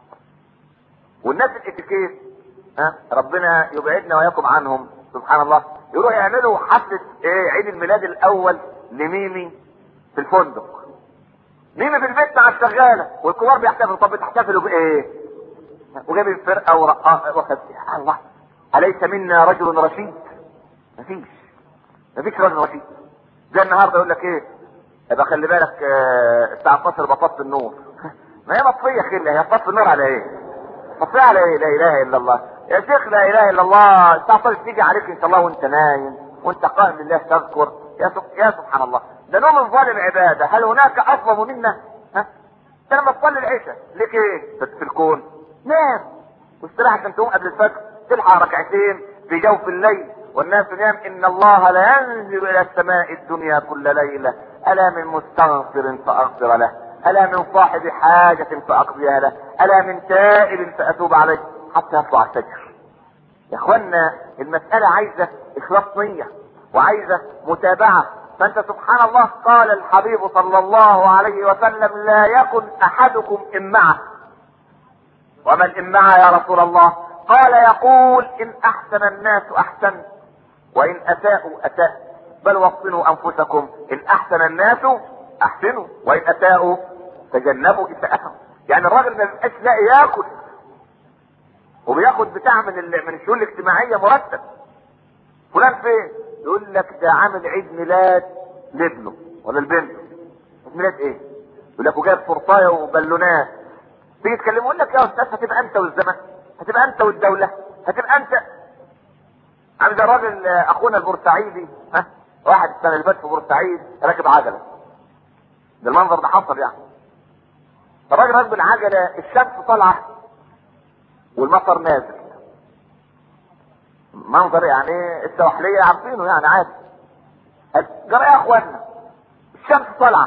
والناس الاتيكيت ها ربنا يبعدنا واياكم عنهم سبحان الله يروحوا يعملوا حفله ايه عيد الميلاد الاول لميمي في الفندق ميمي في البيت مع الشغاله والكبار بيحتفلوا طب بتحتفلوا بايه؟ وجايبين فرقه ورقاصه وخد الله اليس منا رجل رشيد؟ مفيش مفيش رجل رشيد زي النهارده يقول لك ايه؟ يبقى خلي بالك آه، الساعه 12 بطفي النور ما هي مطفيه خله هي تطفي النور على ايه؟ مطفيه على ايه؟ لا اله الا الله يا شيخ لا اله الا الله الساعه 12 تيجي عليك ان شاء الله وانت نايم وانت قائم لله تذكر يا سب... يا سبحان الله ده نوم الظالم عباده هل هناك اظلم منا؟ ها؟ انت لما تصلي العشاء ليك ايه في في الكون؟ نام واستراحة عشان تقوم قبل الفجر تلحق ركعتين في جوف الليل والناس نام ان الله لا ينزل الى السماء الدنيا كل ليلة الا من مستغفر فاغفر له الا من صاحب حاجة فاقضيها له الا من تائب فاتوب عليه حتى يطلع الفجر يا اخوانا المسألة عايزة اخلاص نية وعايزة متابعة فانت سبحان الله قال الحبيب صلى الله عليه وسلم لا يكن احدكم امعه وما الامعة يا رسول الله قال يقول ان احسن الناس احسنت وان اساءوا اساء بل وطنوا انفسكم ان احسن الناس احسنوا وان اساءوا تجنبوا اساءتهم يعني الراجل ما بيبقاش لاقي ياكل وبياخد بتاع من ال- من الشؤون الاجتماعيه مرتب فلان فين؟ يقول لك ده عامل عيد ميلاد لابنه ولا لبنته عيد ميلاد ايه؟ يقول لك وجايب فرطايه وبالونات تيجي تكلمه يقول لك يا استاذ هتبقى انت والزمن هتبقى انت والدوله هتبقى انت عامل زي الراجل آه، اخونا البورسعيدي ها واحد السنه اللي فاتت في بورسعيد راكب عجله ده المنظر ده حصل يعني الراجل راكب العجله الشمس طالعه والمطر نازل منظر يعني السواحليه عارفينه يعني عادي جرى يا اخوانا الشمس طالعه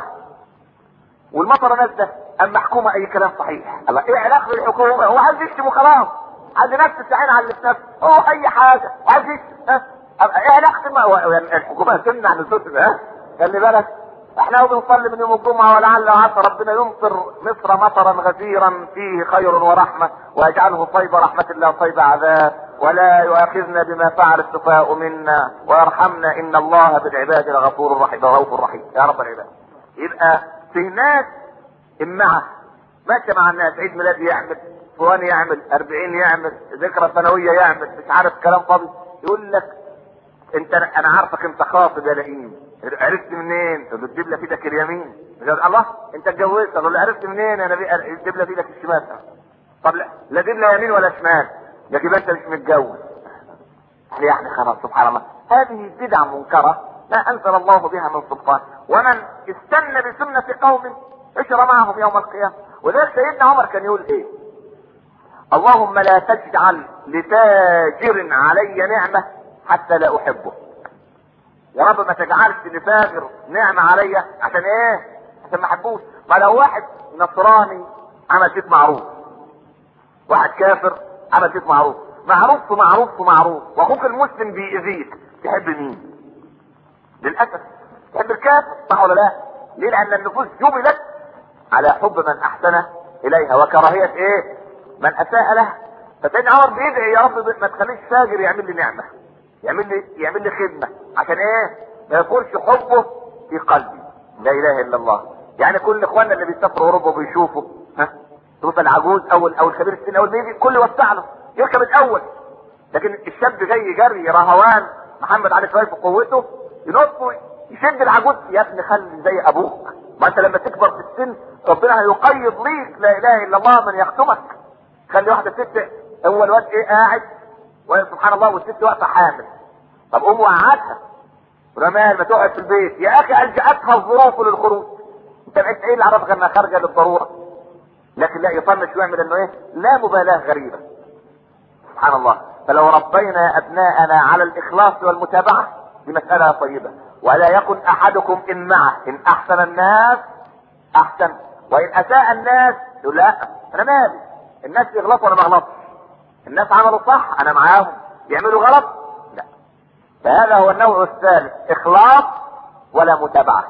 والمطر نازله اما حكومه اي كلام صحيح الله ايه علاقه بالحكومه هو عايز يشتم وخلاص عايز نفس العين على اللي في نفسه هو اي حاجه وعايز يشتم ها أبقى ايه علاقه الم- و- يعني الحكومه تمنع نزول ها خلي بالك احنا بنصلي من يوم الجمعه ولعل وعسى ربنا يمطر مصر مطرا غزيرا فيه خير ورحمه ويجعله صيب رحمه الله صيب عذاب ولا يؤاخذنا بما فعل السفهاء منا ويرحمنا ان الله بالعباد لغفور رحيم رؤوف رحيم يا رب العباد يبقى في ناس امعه ماشي مع الناس عيد ميلاد يعمل فلان يعمل أربعين يعمل ذكرى سنوية يعمل مش عارف كلام فاضي يقول لك انت انا عارفك انت خاطب يا لئيم عرفت منين؟ تقول له الدبله في ايدك اليمين يقول الله انت اتجوزت اقول له عرفت منين انا بي... الدبله في ايدك الشمال طب لا لا دبله يمين ولا شمال لكن انت مش متجوز يعني خلاص سبحان الله هذه بدعة منكرة ما أنزل الله بها من سلطان ومن استنى بسنة قوم عشر معهم يوم القيامة وذلك سيدنا عمر كان يقول ايه اللهم لا تجعل لتاجر علي نعمة حتى لا أحبه يا رب ما تجعلش لتاجر نعمة عليا عشان ايه عشان ما احبوش ما لو واحد نصراني عمل فيك معروف واحد كافر عمل فيك معروف معروف في معروف في معروف واخوك المسلم بيأذيك تحب مين للاسف تحب الكافر صح ولا لا ليه لان النفوس جبلت على حب من احسن اليها وكراهيه ايه من اساء لها فسيدنا عمر بيدعي يا رب ما تخليش فاجر يعمل لي نعمه يعمل لي يعمل لي خدمه عشان ايه ما يكونش حبه في قلبي لا اله الا الله يعني كل اخواننا اللي بيسافروا اوروبا وبيشوفوا ها تبقى العجوز او او الكبير السن او البيبي كل يوسع له يركب الاول لكن الشاب جاي جري رهوان محمد علي شويه في قوته ينط يشد العجوز يا ابني خلي زي ابوك ما انت لما تكبر في السن ربنا هيقيض ليك لا اله الا الله من يخدمك خلي واحده ست هو الواد ايه قاعد وهي سبحان الله والست واقفه حامل طب قوم وقعدها رمال ما تقعد في البيت يا اخي الجأتها الظروف للخروج انت بقيت ايه اللي عرفك انها خارجه للضروره لكن لا يطنش ويعمل انه ايه لا مبالاه غريبه سبحان الله فلو ربينا ابناءنا على الاخلاص والمتابعه دي مساله طيبه ولا يكن احدكم ان معه ان احسن الناس احسن وان اساء الناس يقول لا انا مالي الناس يغلطوا وانا ما اغلطش الناس عملوا صح انا معاهم يعملوا غلط لا فهذا هو النوع الثالث اخلاص ولا متابعه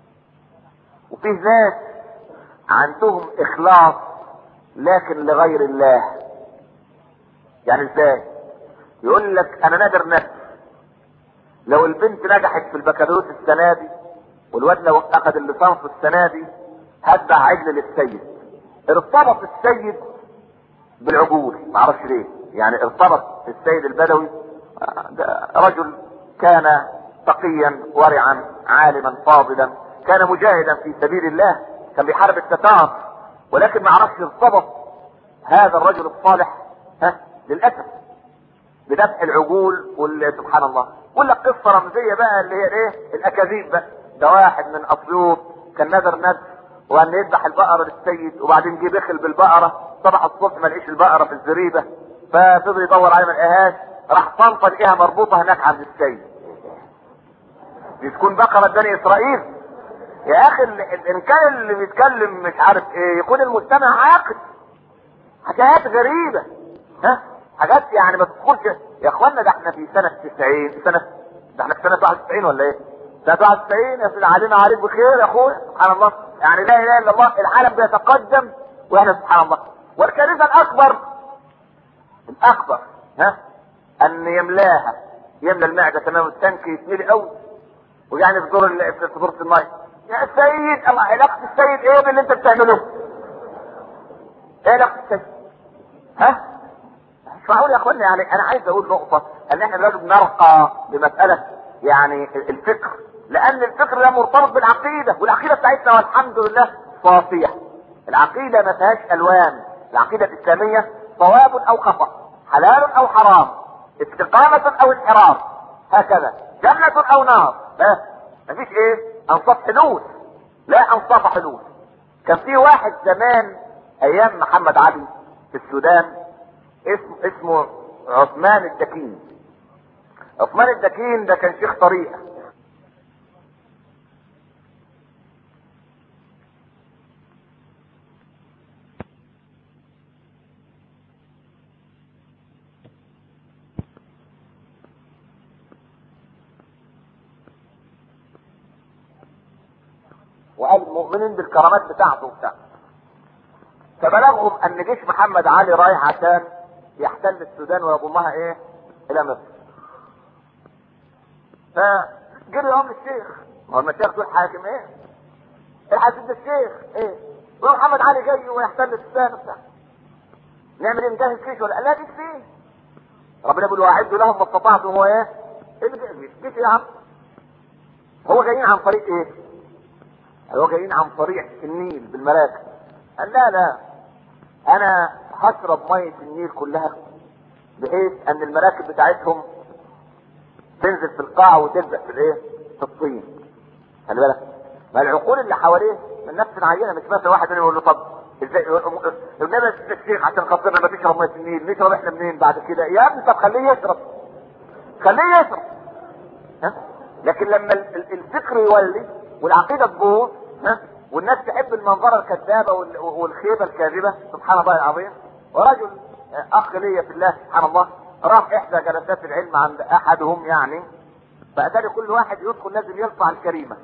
وفيه ناس عندهم اخلاص لكن لغير الله يعني ازاي يقول لك انا نادر نفسي لو البنت نجحت في البكالوريوس السنه دي والواد لو اخذ الليسانس السنه دي هتبع عجل للسيد ارتبط السيد بالعجول معرفش ليه يعني ارتبط السيد البدوي آه، ده رجل كان تقيا ورعا عالما فاضلا كان مجاهدا في سبيل الله كان بيحارب التتار ولكن ما عرفش ارتبط هذا الرجل الصالح ها للاسف بدفع العجول وال- سبحان الله يقول لك قصه رمزيه بقى اللي هي ايه الاكاذيب بقى ده واحد من اسيوط كان نذر نذر وان يذبح البقره للسيد وبعدين جه بخل بالبقره صبح الصبح ما لقيش البقره في الزريبه ففضل يدور عليها ما لقاهاش راح طنطا لقيها مربوطه هناك عند السيد دي تكون بقره بني اسرائيل يا اخي ال- ال- ان كان اللي بيتكلم مش عارف ايه يكون المستمع عاقل حاجات غريبه ها حاجات يعني ما تدخلش يا اخوانا ده احنا في سنه 90 سنه ده احنا في سنه 91 ولا ايه؟ سنه 91 يا سيدي علينا عليك بخير يا اخويا سبحان الله يعني لا اله الا الله العالم بيتقدم واحنا سبحان الله والكارثه الاكبر الاكبر ها ان يملاها يملى المعده تمام التانك يتملي قوي ويعني في دور ال- في دورة الماء يا سيد الله علاقة السيد ايه باللي انت بتعمله؟ ايه علاقة السيد؟ ها؟ مش معقول يا اخوانا يعني انا عايز اقول نقطة ان احنا لازم نرقى بمسألة يعني الفكر لان الفكر ده مرتبط بالعقيدة والعقيدة بتاعتنا والحمد لله صافية العقيدة ما فيهاش الوان العقيدة الاسلامية صواب او خطأ حلال او حرام استقامة او انحراف هكذا جنة او نار بس مفيش ايه انصاف حدود لا انصاف حدود كان في واحد زمان ايام محمد علي في السودان اسمه اسمه عثمان الدكين عثمان الدكين ده كان شيخ طريقه وقال مؤمنين بالكرامات بتاعته وبتاع فبلغهم ان جيش محمد علي رايح عشان يحتل السودان ويضمها ايه الى مصر فجري يوم الشيخ ما هو المشايخ دول حاكم ايه الحاكم ده الشيخ ايه يقول محمد علي جاي ويحتل السودان وبتاع نعمل ايه نجهز جيش ولا لا جيش فيه ربنا يقول واعدوا لهم ما استطعتم هو ايه ايه اللي جيش جيش يا عم هو جايين عن طريق ايه هو جايين عن طريق النيل بالمراكب قال لا لا انا هشرب ميه النيل كلها بحيث ان المراكب بتاعتهم تنزل في القاع وتلزق في الايه في الطين خلي بالك ما العقول اللي حواليه من نفس العينه مش مثلا واحد يقول له طب ازاي النبي الشيخ عشان خاطرنا ما تشرب ميه النيل نشرب احنا منين بعد كده يا ابني طب خليه يشرب خليه يشرب ها لكن لما الفكر يولي والعقيده تبوظ ها والناس تحب المنظره الكذابه والخيبه الكاذبه سبحان الله العظيم ورجل اخ لي في الله سبحان الله راح احدى جلسات العلم عند احدهم يعني فاتاري كل واحد يدخل لازم يرفع الكريمه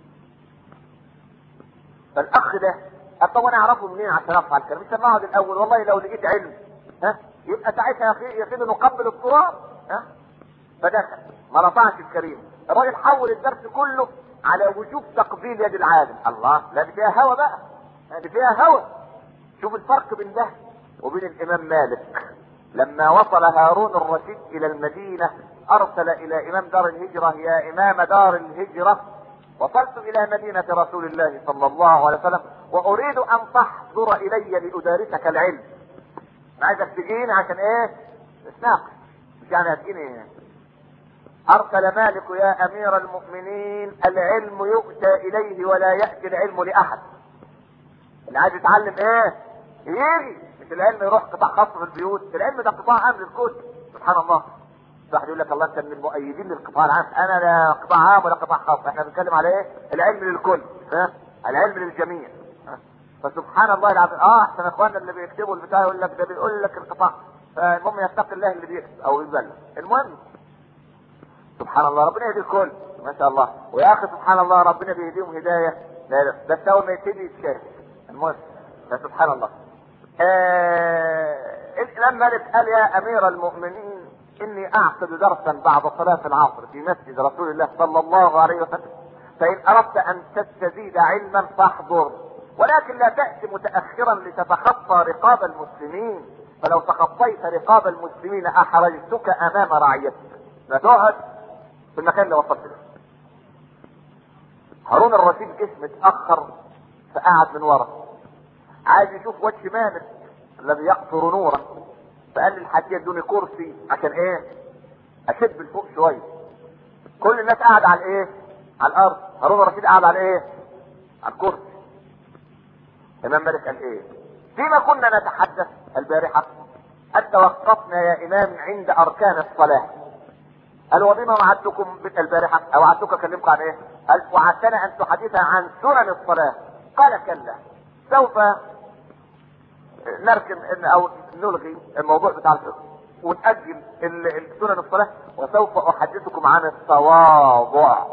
فالاخ ده قال طب انا اعرفه منين عشان ارفع الكريمه مش اقعد الاول والله لو لقيت علم ها يبقى ساعتها يا اخي يا سيدي نقبل التراب ها فدخل ما رفعش الكريمه الراجل حول الدرس كله على وجوب تقبيل يد العالم الله لا دي فيها هوى بقى دي فيها هوى شوف الفرق بين ده وبين الامام مالك لما وصل هارون الرشيد الى المدينة ارسل الى امام دار الهجرة يا امام دار الهجرة وصلت الى مدينة رسول الله صلى الله عليه وسلم واريد ان تحضر الي لادارسك العلم انا عايزك تجيني عشان ايه نتناقش مش يعني هتجيني ارسل مالك يا امير المؤمنين العلم يؤتى اليه ولا ياتي العلم لاحد اللي عايز يتعلم ايه يجي مش العلم يروح قطاع خاص في البيوت العلم ده قطاع عام للكل سبحان الله واحد يقول لك الله انت من المؤيدين للقطاع العام انا لا قطاع عام ولا قطاع خاص احنا بنتكلم على ايه العلم للكل ها العلم للجميع ها؟ فسبحان الله العظيم اه احسن اخواننا اللي بيكتبوا البتاع يقول لك ده بيقول لك القطاع فالمهم يتقي الله اللي بيكتب او يبلغ المهم سبحان الله ربنا يهدي الكل ما شاء الله ويا اخي سبحان الله ربنا بيهديهم هدايه لا بس اول ما يبتدي يتشاف المهم سبحان الله آه الامام مالك قال يا امير المؤمنين اني اعقد درسا بعد صلاه العصر في مسجد رسول الله صلى الله عليه وسلم فان اردت ان تستزيد علما فاحضر ولكن لا تاتي متاخرا لتتخطى رقاب المسلمين فلو تخطيت رقاب المسلمين احرجتك امام رعيتك لا تقعد في المكان اللي وصلت له هارون الرشيد جه متاخر فقعد من ورا عايز يشوف وجه مالك الذي يقطر نورا فقال للحاج ادوني كرسي عشان ايه اشد لفوق شويه كل الناس قاعد على الايه على الارض هارون الرشيد قاعد على ايه على الكرسي امام مالك قال ايه فيما كنا نتحدث البارحه قد توقفنا يا امام عند اركان الصلاه قال وبما وعدتكم البارحه او وعدتك اكلمكم عن ايه؟ قال وعدتنا ان تحدث عن سنن الصلاه قال كلا سوف نركن او نلغي الموضوع بتاع الفقه ونأجل سنن الصلاه وسوف احدثكم عن التواضع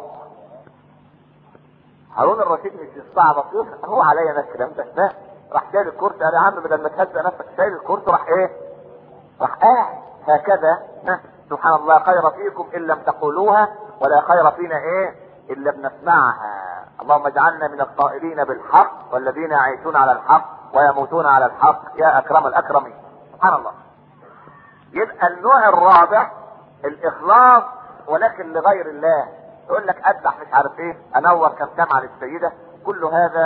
هارون الرشيد مش يستعبط هو عليا انا الكلام ده لا راح شايل الكرسي قال يا عم بدل ما تهزق نفسك شايل الكرسي راح ايه؟ راح قاعد هكذا سبحان الله خير فيكم ان لم تقولوها ولا خير فينا ايه الا بنسمعها اللهم اجعلنا من القائلين بالحق والذين يعيشون على الحق ويموتون على الحق يا اكرم الاكرمين سبحان الله يبقى النوع الرابع الاخلاص ولكن لغير الله يقول لك اذبح مش عارف ايه انور كم كم على السيده كل هذا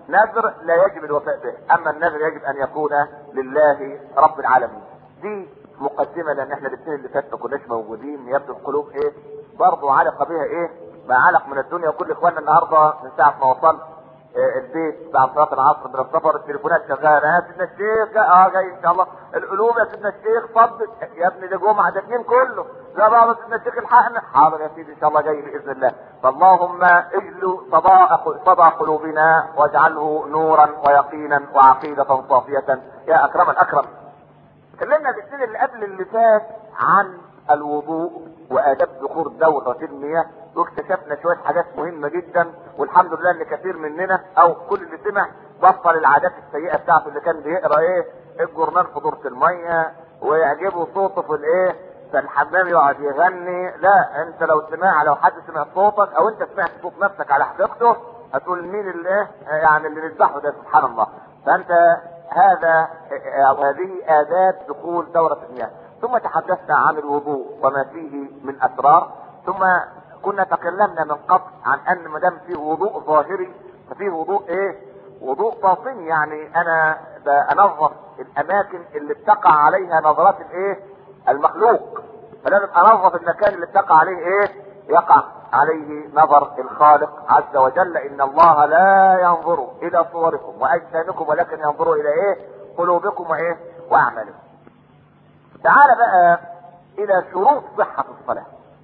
نذر لا يجب الوفاء به اما النذر يجب ان يكون لله رب العالمين دي مقدمه لان احنا الاثنين اللي فات ما كناش موجودين يبدو القلوب ايه برضه علق بها ايه ما علق من الدنيا وكل اخواننا النهارده من ساعه ما وصلت آه، البيت بعد صلاه العصر من السفر التليفونات شغاله يا سيدنا الشيخ جاء- اه جاي ان شاء الله القلوب يا سيدنا الشيخ فضل يا ابني ده جمعه ده اتنين كله لا بابا سيدنا الشيخ الحقنا حاضر يا سيدي ان شاء الله جاي باذن الله فاللهم اجل صدى صدى قلوبنا واجعله نورا ويقينا وعقيده صافيه يا اكرم الاكرم اتكلمنا في السنه اللي قبل اللي فات عن الوضوء واداب دخول دوره المياه واكتشفنا شويه حاجات مهمه جدا والحمد لله ان كثير مننا او كل اللي سمع بطل العادات السيئه بتاعته اللي كان بيقرا ايه الجورنال في دورة الميه ويعجبه صوته في الايه في الحمام يقعد يغني لا انت لو سمع لو حد سمع صوتك او انت سمعت صوت نفسك على حقيقته هتقول مين اللي ايه يعني اللي نذبحه ده سبحان الله فانت هذا او هذه اداب دخول دوره المياه ثم تحدثنا عن الوضوء وما فيه من اسرار ثم كنا تكلمنا من قبل عن ان ما دام فيه وضوء ظاهري ففيه وضوء ايه وضوء باطني يعني انا بنظف الاماكن اللي بتقع عليها نظرات الايه المخلوق فلازم انظف المكان اللي بتقع عليه ايه يقع عليه نظر الخالق عز وجل ان الله لا ينظر الى صوركم واجسامكم ولكن ينظر الى ايه قلوبكم وايه واعمالكم تعال بقى الى شروط صحة الصلاة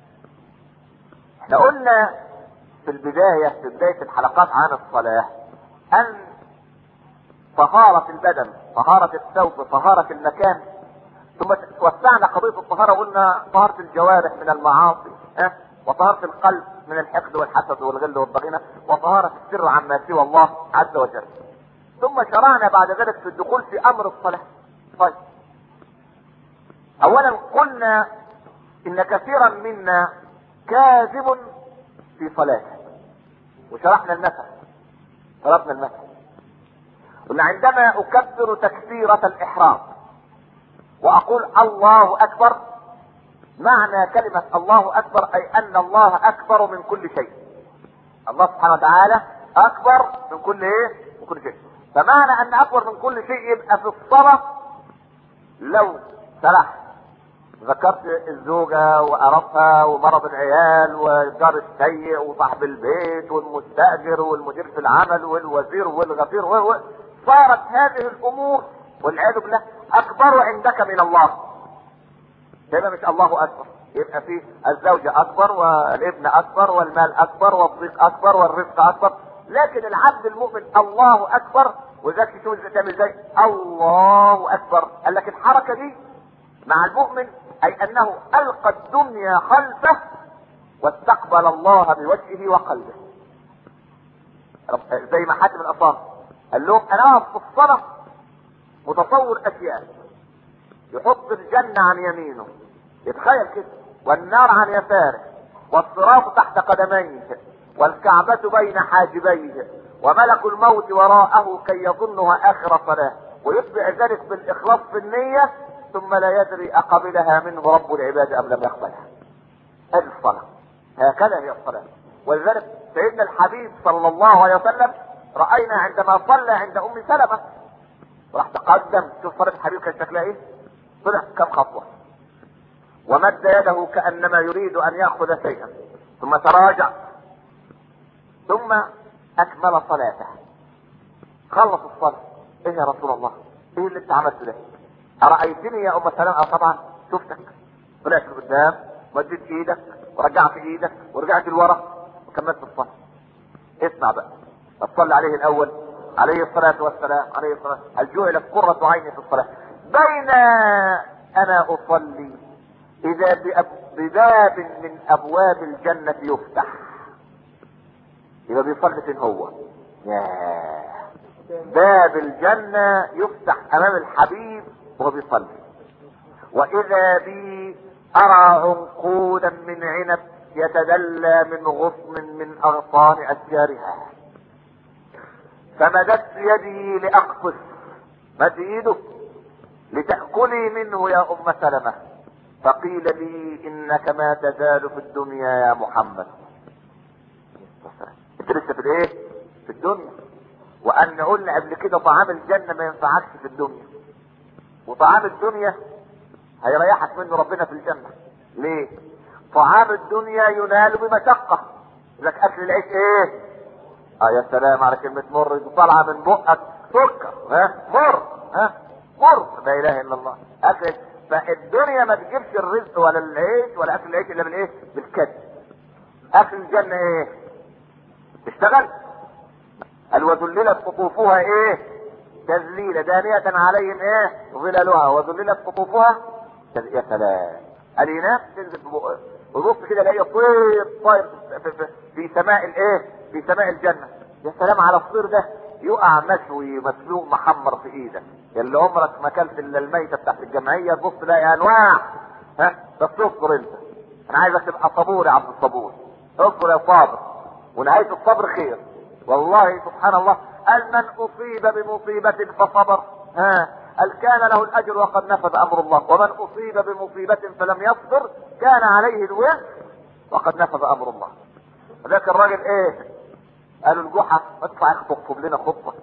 احنا قلنا في البداية في بداية الحلقات عن الصلاة ان طهارة البدن طهارة الثوب طهارة المكان ثم وسعنا قضية الطهارة وقلنا طهارة الجوارح من المعاصي ها وطهارة القلب من الحقد والحسد والغل والضغينة وطهارة السر عما سوى الله عز وجل ثم شرعنا بعد ذلك في الدخول في امر الصلاة طيب اولا قلنا ان كثيرا منا كاذب في صلاته وشرحنا المثل ضربنا المثل قلنا عندما اكبر تكبيرة الاحرام واقول الله اكبر معنى كلمة الله اكبر اي ان الله اكبر من كل شيء الله سبحانه وتعالى اكبر من كل ايه من كل شيء فمعنى ان اكبر من كل شيء يبقى في الصلاة لو سرحت ذكرت الزوجة وقرفها ومرض العيال والجار السيء وصاحب البيت والمستأجر والمدير في العمل والوزير والغفير و... و- صارت هذه الأمور والعياذ بالله أكبر عندك من الله يبقى مش الله أكبر يبقى فيه الزوجة أكبر والابن أكبر والمال أكبر والضيق أكبر والرزق أكبر لكن العبد المؤمن الله أكبر وذاك شو تعمل ازاي الله أكبر قال لك الحركة دي مع المؤمن اي انه القى الدنيا خلفه واستقبل الله بوجهه وقلبه رب- زي ما حاتم الاصام قال لهم انا واقف في الصلاه متصور اشياء يحط الجنه عن يمينه يتخيل كده والنار عن يساره والصراط تحت قدميه والكعبة بين حاجبيه وملك الموت وراءه كي يظنها آخر صلاة ويتبع ذلك بالإخلاص في النية ثم لا يدري أقبلها منه رب العباد أم لم يقبلها هذه الصلاة هكذا هي الصلاة ولذلك سيدنا الحبيب صلى الله عليه وسلم رأينا عندما صلى عند أم سلمة راح تقدم شوف صلاة الحبيب كان شكلها ايه طلع كم خطوة ومد يده كأنما يريد أن يأخذ شيئا ثم تراجع ثم أكمل صلاته خلص الصلاة إيه يا رسول الله إيه اللي أنت عملته ده أرأيتني يا أم سلمة آه طبعا شفتك طلعت لقدام مديت إيدك ورجعت إيدك ورجعت لورا وكملت الصلاة اسمع بقى صلى عليه الأول عليه الصلاة والسلام عليه الصلاة هل جعلت قرة عيني في الصلاة بين أنا أصلي إذا بأب- بباب من أبواب الجنة يفتح يبقى بيصلي فين هو ياه باب الجنة يفتح أمام الحبيب وهو بيصلي وإذا بي أرى عنقودا من عنب يتدلى من غصن من أغصان أشجارها فمددت يدي لأقصص مد ايده لتأكلي منه يا أم سلمة فقيل لي إنك ما تزال في الدنيا يا محمد انت لسه في الايه في الدنيا وان قلنا قبل كده طعام الجنة ما ينفعكش في الدنيا وطعام الدنيا هيريحك منه ربنا في الجنة ليه طعام الدنيا ينال بمشقة لك اكل العيش ايه اه يا سلام على كلمة مر طالعة من بقك سكر ها مر ها مر لا اله الا الله اكل فالدنيا ما تجيبش الرزق ولا العيش ولا اكل العيش الا بالايه بالكد اكل الجنة ايه اشتغل قال وذللت قطوفها ايه تذليلا دانية عليهم ايه ظلالها وذللت قطوفها تذ... يا سلام قال ينام تنزل وبص كده الاقي طير طير في, في, في سماء الايه في سماء الجنة يا سلام على الطير ده يقع مشوي مسلوق محمر في ايدك اللي عمرك ما اكلت الا الميته بتاعت الجمعيه تبص تلاقي انواع ها بس اصبر انت انا عايزك تبقى صبور يا عبد الصبور اصبر يا صابر ونهايه الصبر خير والله سبحان الله قال من اصيب بمصيبه فصبر ها قال كان له الاجر وقد نفذ امر الله ومن اصيب بمصيبه فلم يصبر كان عليه الوزر وقد نفذ امر الله ذاك الراجل ايه قالوا الجحا اطلع اخطب لنا خطبه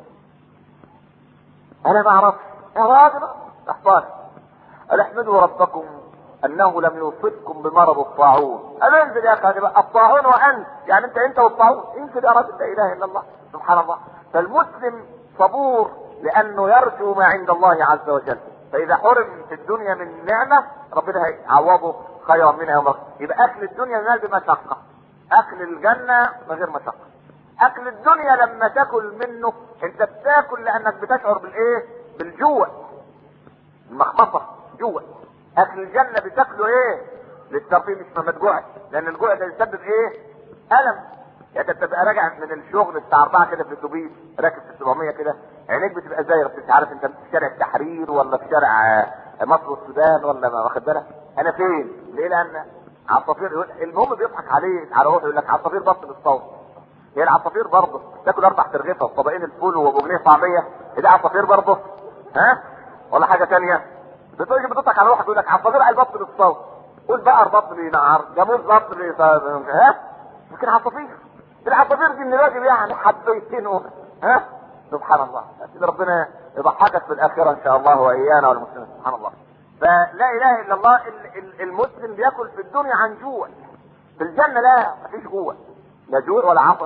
انا ما اعرفش يا راجل احفظ قال احمدوا ربكم انه لم يصبكم بمرض الطاعون قال انزل يا اخي بقى الطاعون وانت يعني انت انت والطاعون انزل يا راجل لا اله الا الله سبحان الله فالمسلم صبور لانه يرجو ما عند الله عز وجل فاذا حرم في الدنيا من نعمه ربنا هيعوضه خيرا منها يوم القيامه يبقى اكل الدنيا ينال بمشقه اكل الجنه من غير مشقه اكل الدنيا لما تاكل منه انت بتاكل لانك بتشعر بالايه بالجوع المخمصه جوع اكل الجنه بتاكله ايه للترفيه مش ما تجوعش لان الجوع ده يسبب ايه الم يعني انت بتبقى راجع من الشغل الساعه 4 كده في الاتوبيس راكب في 700 كده عينيك بتبقى زايغه مش عارف انت في شارع التحرير ولا في شارع مصر والسودان ولا ما واخد بالك انا فين ليه لان عصافير يقول المهم بيضحك عليه على روحه يقول لك عصافير بص للصوت هي العصافير برضه تاكل اربع ترغيفه وطبقين الفول وابو جنيه طعميه ده عصافير برضه ها ولا حاجه ثانيه بتيجي بتضحك على روحك يقول لك عصافير عايز بط للصوت قول بقر بط لي نهار جاموس بط لي ها لكن عصافير العصافير دي من الواجب يعني حبيتين ها سبحان الله ربنا يضحكك في الاخره ان شاء الله وايانا والمسلمين سبحان الله فلا اله الا الله المسلم بياكل في الدنيا عن جوع في الجنه لا مفيش جوع لا جوع ولا عطش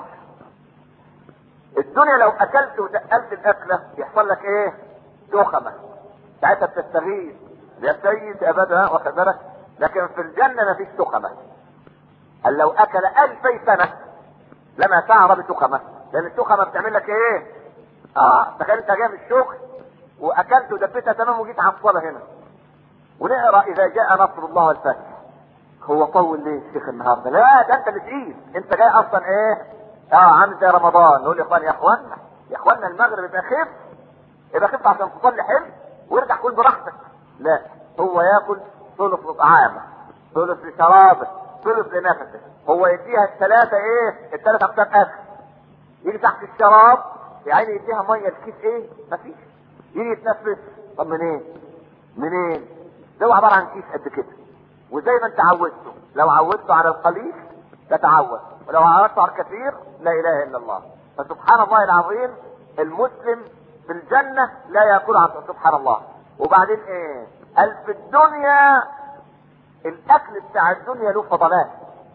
الدنيا لو اكلت وتقلت الاكله يحصل لك ايه تخمه ساعتها بتستغيث يا سيد ابدا واخد بالك لكن في الجنه مفيش تخمه قال لو اكل الفي سنه لما تعرى بتخمه لان التخمه بتعمل لك ايه اه تخيل انت جاي من الشغل واكلت ودبيتها تمام وجيت على الصلاه هنا ونقرا اذا جاء نصر الله والفتح هو طول ليه الشيخ النهارده لا ده انت اللي تقيل انت جاي اصلا ايه اه عامل زي رمضان نقول يا اخوان يا اخوانا يا اخوانا المغرب يبقى خف يبقى خف عشان تصلي حلو وارجع كل براحتك لا هو ياكل ثلث لطعامه ثلث لشرابه ثلث لنفسه هو يديها الثلاثه ايه الثلاث اقسام اكل يجي تحت الشراب يا عيني يديها ميه الكيس ايه مفيش يجي يتنفس طب منين منين ده هو عباره عن كيس قد كده وزي ما انت عودته لو عودته على القليل تتعود ولو عودته على الكثير لا اله الا الله فسبحان الله العظيم المسلم في الجنة لا يأكل عن سبحان الله وبعدين ايه قال في الدنيا الاكل بتاع الدنيا له فضلات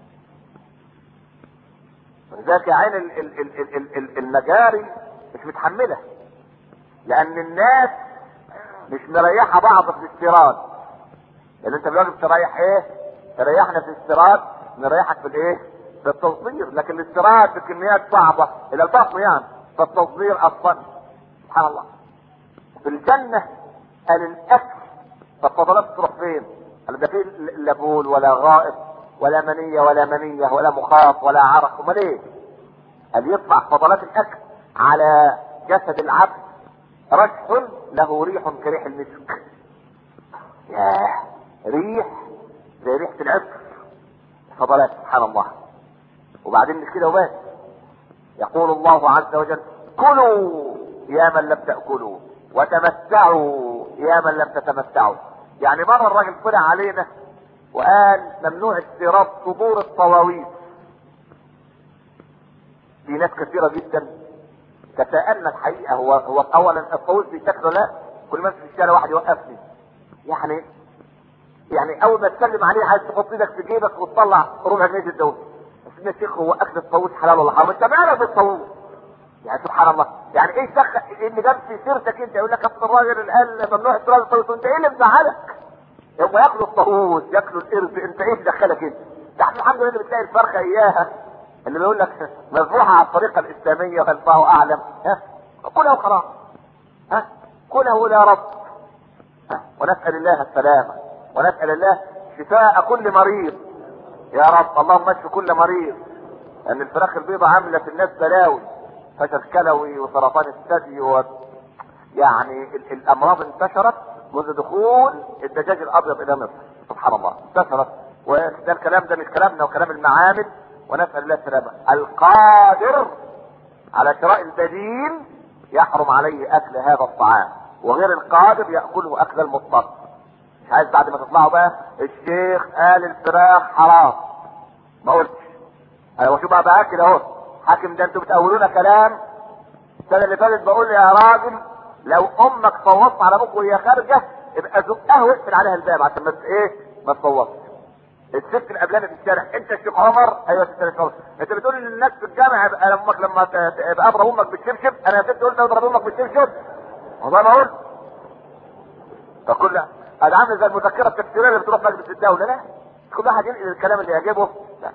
ولذلك يا عين ال- ال- ال- ال- ال- ال- المجاري مش متحمله لان الناس مش مريحه بعض في الاستيراد لان انت الراجل تريح ايه تريحنا في الاستيراد نريحك في الايه في التصدير لكن الاستيراد بكميات صعبه الى الفصل يعني فالتصدير اصلا سبحان الله في الجنه قال الاكل فالفضلات تروح فين؟ قال ده فيه لا بول ولا غائط ولا منية ولا منية ولا مخاط ولا عرق امال ايه؟ قال يطلع فضلات الاكل على جسد العبد رشح له ريح كريح المسك ياه ريح زي ريحة العطر فضلات سبحان الله وبعدين مش كده وبس يقول الله عز وجل كلوا يا من لم تأكلوا وتمتعوا يا من لم تتمتعوا يعني مرة الراجل طلع علينا وقال ممنوع استيراد صدور الطواويس في ناس كثيرة جدا تساءلنا الحقيقه هو هو اولا الطاووس بشكله لا كل ما في الشارع واحد يوقفني يعني يعني اول ما تسلم عليه عايز تحط ايدك في جيبك وتطلع ربع جنيه الدولة بس يا شيخ هو اكل الطاووس حلال ولا حرام انت مالك بالطاووس يعني سبحان الله يعني ايه شخ ايه اللي جاب في سيرتك انت يقول لك اصل الراجل اللي قال ممنوع اضطراب الطاووس وانت ايه اللي مزعلك؟ هم ياكلوا الطاووس ياكلوا القرد انت ايه اللي دخلك انت؟ ده احنا الحمد لله بتلاقي الفرخه اياها اللي بيقول لك مذبوحه على الطريقه الاسلاميه والله اعلم ها كلها وخلاص ها كله يا رب ها ونسال الله السلامه ونسال الله شفاء كل مريض يا رب اللهم اشف كل مريض لان الفراخ البيضاء عامله في الناس بلاوي فشل كلوي وسرطان الثدي و... يعني ال- الامراض انتشرت منذ دخول الدجاج الابيض الى مصر سبحان الله انتشرت وده الكلام ده مش كلامنا وكلام المعامل ونسال الله السلامه القادر على شراء البديل يحرم عليه اكل هذا الطعام وغير القادر ياكله اكل المضطر مش عايز بعد ما تطلعوا بقى الشيخ قال الفراخ حرام ما قلتش انا بشوف بقى باكل اهو حاكم ده انتوا بتقولونا كلام السنه اللي فاتت بقول يا راجل لو امك صوتت على ابوك وهي خارجه يبقى زقها واقفل عليها الباب عشان ما ت- ايه ما تصوتش الست اللي قبلنا في الشارع انت الشيخ عمر ايوه الست الشيخ عمر انت بتقول للناس في الجامع يبقى امك لما ت- ت- يبقى اضرب امك بالشبشب انا يا ست قلت اضرب امك بالشبشب والله ما قلت فكل هذا عامل زي المذكره التفسيريه اللي بتروح مجلس الدوله لا كل واحد ينقل الكلام اللي يعجبه لا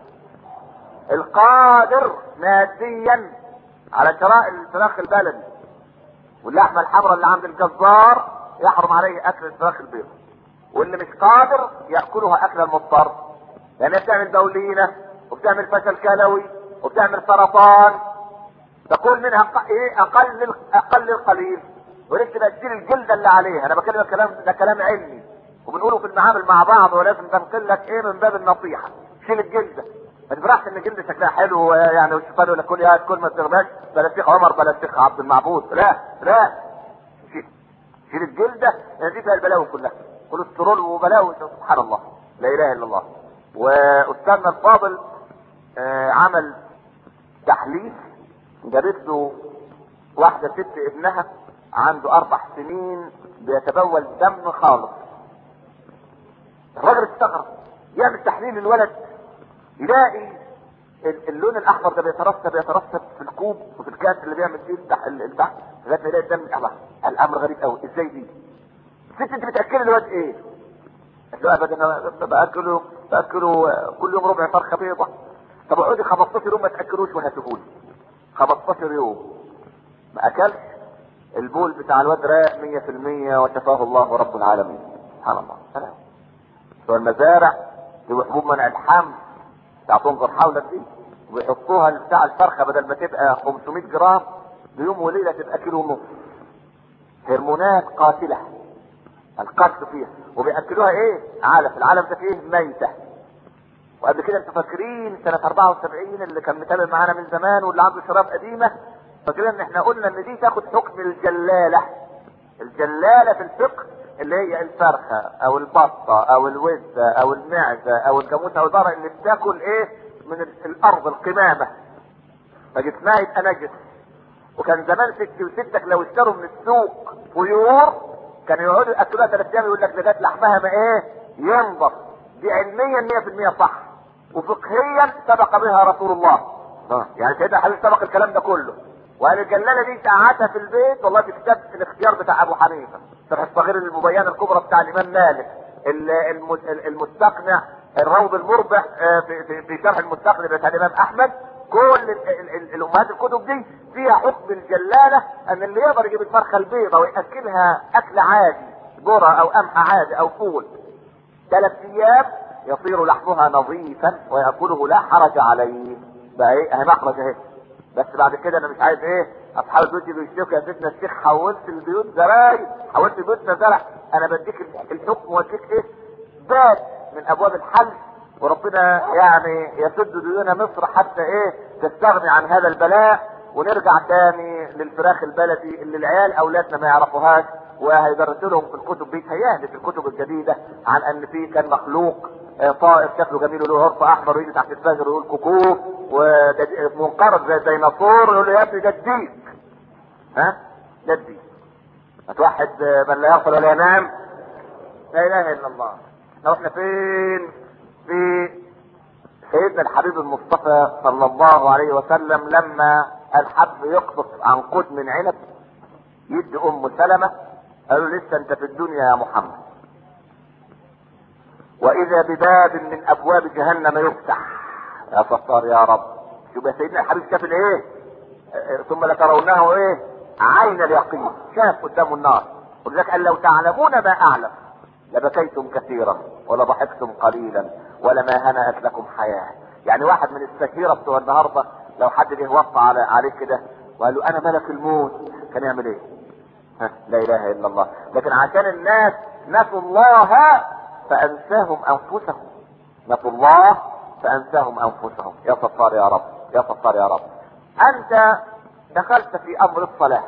القادر ماديا على شراء الفراخ البلدي واللحمه الحمراء اللي عند الجزار يحرم عليه اكل الفراخ البيضاء واللي مش قادر ياكلها اكل المضطر لانها بتعمل بولينه وبتعمل فشل كلوي وبتعمل سرطان تقول منها ق- ايه اقل اقل القليل ولسه تبقى تشيل الجلده اللي عليها انا بكلم الكلام ده كلام علمي وبنقوله في المعامل مع بعض ولازم بنقل لك ايه من باب النصيحه شيل الجلده ما تفرحش ان الجلد شكلها حلو يعني والشيطان يقول لك كل يا كل ما تغباش بلا الشيخ عمر بلا الشيخ عبد المعبود لا لا شيل شيل الجلده لان دي فيها البلاوي كلها كوليسترول وبلاوي سبحان الله لا اله الا الله واستاذنا الفاضل آه، عمل تحليل جابت له واحده ست ابنها عنده اربع سنين بيتبول دم خالص الراجل استغرب يعمل تحليل الولد يلاقي ال- اللون الاحمر ده بيترسب يترسب في الكوب وفي الكاس اللي بيعمل فيه التح- ال- البحث لغايه ما يلاقي الدم الله الامر غريب قوي ازاي دي؟ الست انت بتاكلي الواد ايه؟ قالت له ابدا انا باكله باكله كل يوم ربع فرخه بيضه طب اقعدي 15 يوم ما تاكلوش وهاتهولي 15 يوم ما اكلش البول بتاع الواد راق 100% وشفاه الله رب العالمين سبحان الله سلام بتوع المزارع بتوع حبوب منع الحمل بتاع تنظر حولك دي ويحطوها بتاع الفرخه بدل ما تبقى 500 جرام بيوم وليله تبقى كيلو ونص هرمونات قاتله القتل فيها وبياكلوها ايه؟ علف العلف ده فيه ميته وقبل كده انتوا فاكرين سنة 74 اللي كان متابع معانا من زمان واللي عنده شراب قديمة فاكرين ان احنا قلنا ان دي تاخد حكم الجلالة الجلالة في الفقه اللي هي الفرخة او البطة او الوزة او المعزة او الجاموسة او البقرة اللي بتاكل ايه من ال- الارض القمامة فجسمها يبقى نجس وكان زمان ستي وستك لو اشتروا من السوق طيور كانوا يقعدوا ياكلوها ثلاث ايام يقول لك لغايه لحمها ما ايه ينضف دي علميا 100% صح وفقهيا سبق بها رسول الله يعني سيدنا حبيب سبق الكلام ده كله وقال الجلاله دي قعدتها في البيت والله في كتاب الاختيار بتاع ابو حنيفه شرح الصغير المبينه الكبرى بتاع الامام مالك ال- الم- المستقنع الروض المربح آه، في في- في شرح المستقنع بتاع الامام احمد كل ال- ال- ال- الامهات الكتب دي فيها حكم الجلاله ان اللي يقدر يجيب الفرخه البيضاء وياكلها اكل عادي ذره او قمح عادي او فول ثلاث ايام يصير لحمها نظيفا وياكله لا حرج عليه بقى ايه اهي مخرج اهي بس بعد كده انا مش عايز ايه اصحاب البيوت بيشتكوا يا سيدنا الشيخ حولت البيوت زراير حولت بيوتنا زرع انا بديك الحكم واديك ايه باب من ابواب الحل وربنا يعني يسد ديون مصر حتى ايه تستغني عن هذا البلاء ونرجع تاني للفراخ البلدي اللي العيال اولادنا ما يعرفوهاش وهيدرسوا لهم في الكتب بيتهيألي في الكتب الجديده عن ان في كان مخلوق آه، طائر شكله جميل وله عرف احمر ويجي تحت الفجر ويقول كوكو ومنقرض زي الديناصور يقول له يا ابني ده الديك ها ده الدين هتوحد من لا يغفل ولا ينام لا اله الا الله لو احنا فين في سيدنا الحبيب المصطفى صلى الله عليه وسلم لما الحب يقطف عنقود من عنب يدي ام سلمة قالوا لسه انت في الدنيا يا محمد واذا بباب من ابواب جهنم يفتح يا ستار يا رب شوف يا سيدنا الحبيب شاف الايه اه، ثم لترونه ايه عين اليقين شاف قدامه النار ولذلك قال لو تعلمون ما اعلم لبكيتم كثيرا ولضحكتم قليلا ولما هنأت لكم حياة يعني واحد من السكيرة بتوع النهاردة لو حد جه وصى على عليه كده وقال له انا ملك الموت كان يعمل ايه ها لا اله الا الله لكن عشان الناس نسوا الله فانساهم انفسهم نسوا الله فانساهم انفسهم يا ستار يا رب يا ستار يا رب انت دخلت في امر الصلاه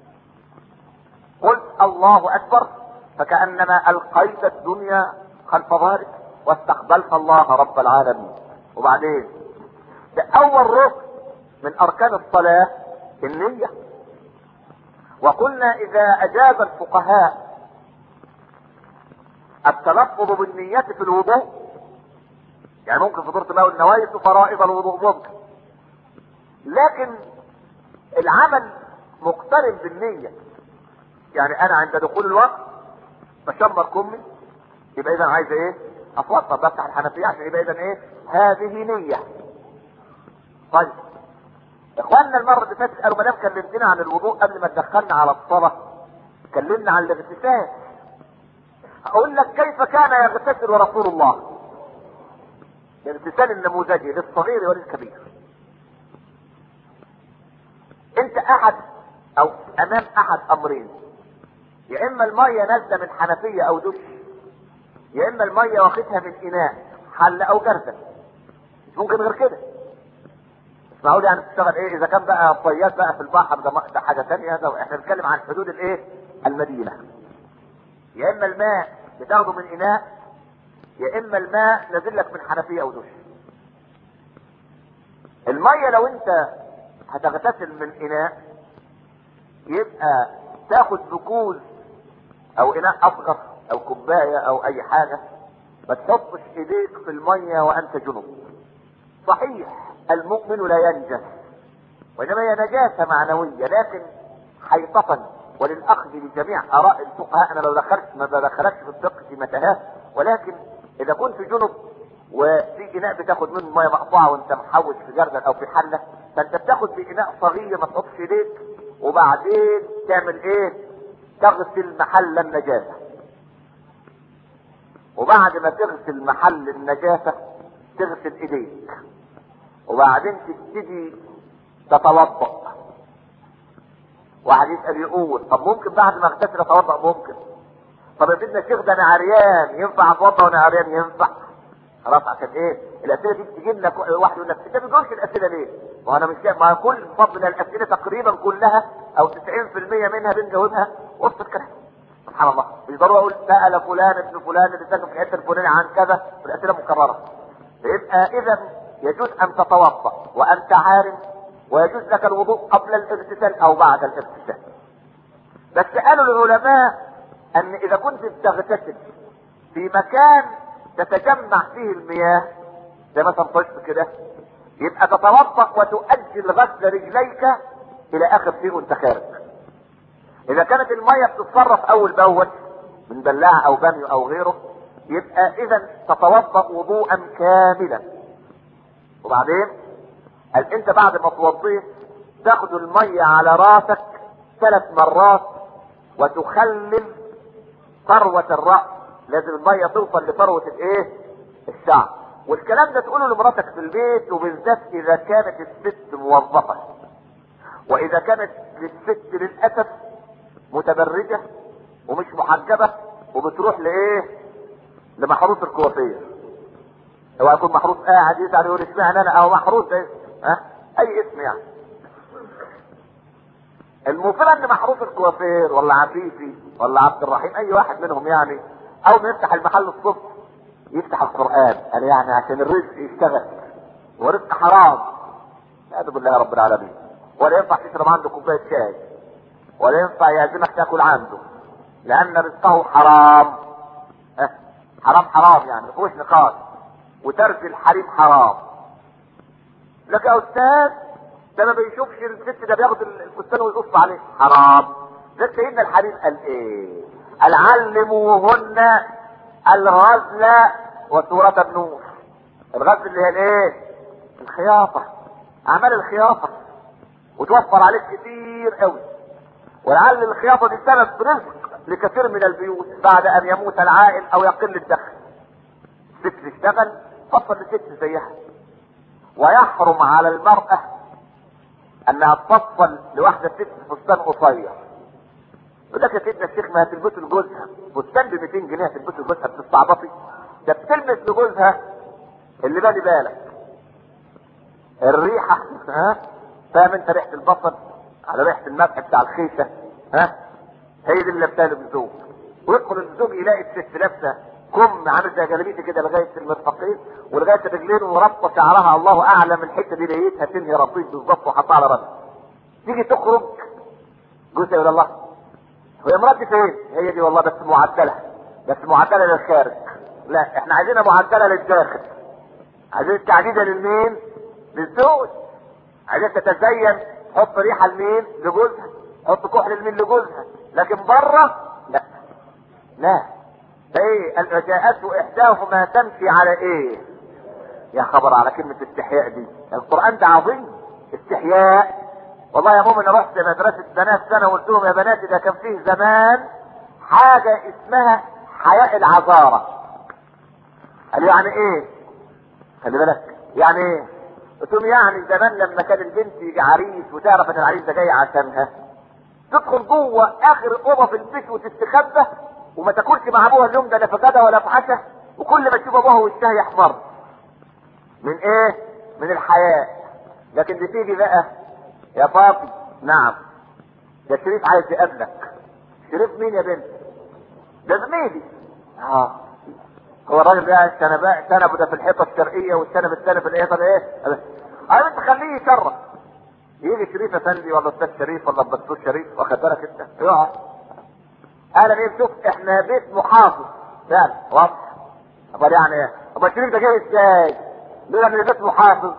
قلت الله اكبر فكانما القيت الدنيا خلف ظهرك واستقبلت الله رب العالمين وبعدين ده اول ركن من اركان الصلاه النيه وقلنا اذا اجاب الفقهاء التلفظ بالنية في الوضوء يعني ممكن فطرت ماء النوايا فرائض الوضوء ممكن لكن العمل مقترن بالنية يعني انا عند دخول الوقت بشمر كمي يبقى اذا عايز ايه اتوضا بفتح الحنفية عشان يبقى اذا ايه هذه نية طيب اخواننا المرة اللي فاتت قالوا ما دام كلمتنا عن الوضوء قبل ما تدخلنا على الصلاة اتكلمنا عن الاغتسال اقول لك كيف كان يغتسل رسول الله الاغتسال النموذجي للصغير وللكبير انت احد او امام احد امرين يا اما المية نازلة من حنفية او دش يا اما المية واخدها من اناء حل او جردل مش ممكن غير كده اسمعوا لي يعني بتشتغل ايه اذا كان بقى صياد بقى في البحر ده, ده حاجة تانية ده احنا بنتكلم عن حدود الايه المدينة يا اما الماء بتاخده من اناء يا اما الماء نازل لك من حنفية او دش المية لو انت هتغتسل من اناء يبقى تاخد بكوز او اناء اصغر او كوباية او اي حاجة ما تحطش ايديك في المية وانت جنب صحيح المؤمن لا ينجس وانما هي نجاسة معنوية لكن حيطة وللاخذ لجميع اراء الفقهاء انا لو دخلت ما بدخلكش في الفقه في متاهات ولكن اذا كنت جنب وفي اناء بتاخد منه ميه مقطوعه وانت محوش في جردل او في حله فانت بتاخد في اناء صغير ما تحطش ايديك وبعدين تعمل ايه؟ تغسل محل النجاسه. وبعد ما تغسل محل النجاسه تغسل ايديك. وبعدين تبتدي تتوضا. واحد يسال يقول طب ممكن بعد ما اغتسل اتوضا ممكن. طب يا سيدنا الشيخ ده انا عريان ينفع اتوضا وانا عريان ينفع. خلاص عشان ايه؟ الاسئله دي بتجي لك واحد يقول لك انت ما بتقولش الاسئله ليه؟ ما انا مش شايف ما كل فضل الاسئله تقريبا كلها او 90% منها بنجاوبها وسط الكلام. سبحان الله مش ضروري اقول سال فلان ابن فلان اللي ساكن في الحته الفلانيه عن كذا والاسئله مكرره. فيبقى اذا يجوز ان تتوضا وانت عارف ويجوز لك الوضوء قبل الاغتسال او بعد الاغتسال. بس قالوا العلماء ان اذا كنت بتغتسل في مكان تتجمع فيه المياه زي مثلا طشت كده يبقى تتوضا وتؤجل غسل رجليك الى اخر شيء وانت خارج اذا كانت الميه بتتصرف اول باول من بلاعه او بانيو او غيره يبقى اذا تتوضا وضوءا كاملا وبعدين قال انت بعد ما توضيت تاخد الميه على راسك ثلاث مرات وتخلل ثروه الراس لازم الميه توصل لثروه الايه الشعر والكلام ده تقوله لمراتك في البيت وبالذات اذا كانت الست موظفه واذا كانت للست للاسف متبرجه ومش محجبه وبتروح لايه لمحروس الكوافير هو يكون محروس قاعد يسال يقول اشمعنى انا او محروس ده ها اي اسم يعني المفروض ان محروس الكوافير ولا عفيفي ولا عبد الرحيم اي واحد منهم يعني اول ما يفتح المحل الصبح يفتح القران قال يعني عشان الرزق يشتغل ورزق حرام نعوذ بالله رب العالمين ولا ينفع تشرب عنده كوبايه شاي ولا ينفع يعزمك تاكل عنده لان رزقه حرام أه؟ حرام حرام يعني ما فيهوش نقاش وترك الحريم حرام لك يا استاذ ده ما بيشوفش الست ده بياخد الفستان ويقص عليه حرام ده سيدنا الحبيب قال ايه قال علموهن الغزل وسورة النور الغزل اللي هي الايه الخياطة اعمال الخياطة وتوفر عليك كتير قوي ولعل الخياطة دي سبب رزق لكثير من البيوت بعد ان يموت العائل او يقل الدخل ست تشتغل فصل لست زيها ويحرم على المرأة انها تفصل لواحدة ست فستان قصير يقول لك يا سيدنا الشيخ ما هتلبسه لجوزها فستان ب 200 جنيه هتلبسه لجوزها بتستعبطي ده بتلبس لجوزها اللي بالي بالك الريحة ها فاهم انت ريحة البصل على ريحة المسح بتاع الخيشة ها هي دي اللي بتقلب الزوج ويدخل الزوج يلاقي الست لابسه كم عامل زي جلابيتي كده لغايه المرفقين ولغايه الرجلين وربطه شعرها الله اعلم الحته دي لقيتها تنهي رصيد بالظبط وحطها على راسها تيجي تخرج جوزها يقول الله وهي مراتي فين؟ هي دي والله بس معدله بس معدله للخارج لا احنا عايزينها معدله للداخل عايزين التعديده للمين؟ للزوج عايزين تتزين حط ريحه لمين؟ لجوزها حط كحل لمين لجوزها لكن بره لا لا ايه قال جاءته احداهما تمشي على ايه يا خبر على كلمة استحياء دي القرآن ده عظيم استحياء والله يا مؤمن رحت مدرسة بنات سنة وقلت لهم يا بناتي ده كان فيه زمان حاجة اسمها حياء العذارة قال يعني ايه خلي بالك يعني ايه قلت لهم يعني زمان لما كان البنت يجي عريس وتعرف ان العريس ده جاي عشانها تدخل جوه اخر اوضه في البيت وتستخبى وما تاكلش مع ابوها اليوم ده لا في غدا ولا في عشاء وكل ما تشوف ابوها وشها يحمر من ايه من الحياة لكن دي تيجي بقى يا بابي نعم ده شريف عايز يقابلك شريف مين يا بنت ده زميلي اه هو الراجل ده سنة بقى سنة ده في الحيطة الشرقية والسنة الثانية في الحيطة الايه اه انت خليه يشرف يجي شريف افندي ولا استاذ شريف ولا الدكتور شريف واخد بالك انت يقعد اهلا ايه شوف احنا بيت محافظ فعلا واضح امال يعني ايه امال الشريف ده جاي ازاي لولا ان بيت محافظ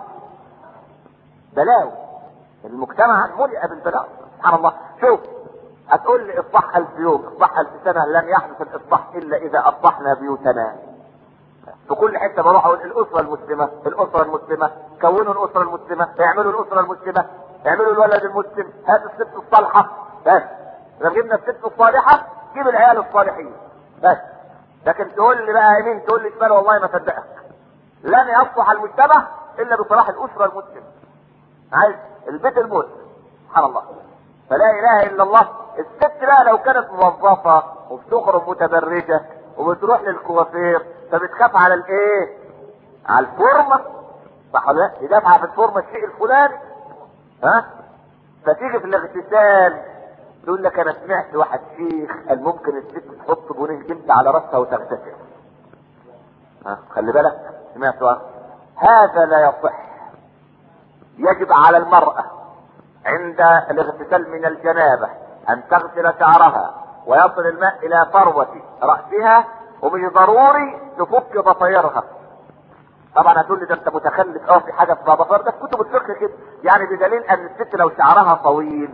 بلاوي المجتمع ملئ بالبلاوي سبحان الله شوف هتقول لي اصبح الف يوم اصبح الف سنه لن يحدث الاصباح الا اذا اصبحنا بيوتنا في كل حته بروح اقول الاسره المسلمه الاسره المسلمه كونوا الاسره المسلمه اعملوا الاسره المسلمه اعملوا الولد المسلم هات الست الصالحه بس اذا جبنا الست الصالحه جيب العيال الصالحين بس لكن تقول لي بقى يمين تقول لي شمال والله ما صدقك لن يصلح المجتمع الا بصلاح الاسره المسلمه عايز البيت المسلم سبحان الله فلا اله الا الله الست بقى لو كانت موظفه وبتخرج متبرجه وبتروح للكوافير فبتخاف على الايه؟ على الفورمه صح ولا لا؟ يدافع في الفورمه الشيء الفلاني ها؟ فتيجي في الاغتسال تقول لك انا سمعت واحد شيخ قال ممكن الست تحط بنيه جلد على راسها وتغتسل ها خلي بالك سمعت واحد هذا لا يصح يجب على المرأة عند الاغتسال من الجنابة ان تغسل شعرها ويصل الماء الى فروة رأسها ومش ضروري تفك ضفيرها طبعا هتقول لي ده انت متخلف اه في حاجه في ضفير ده في كتب الفقه كده يعني بدليل ان الست لو شعرها طويل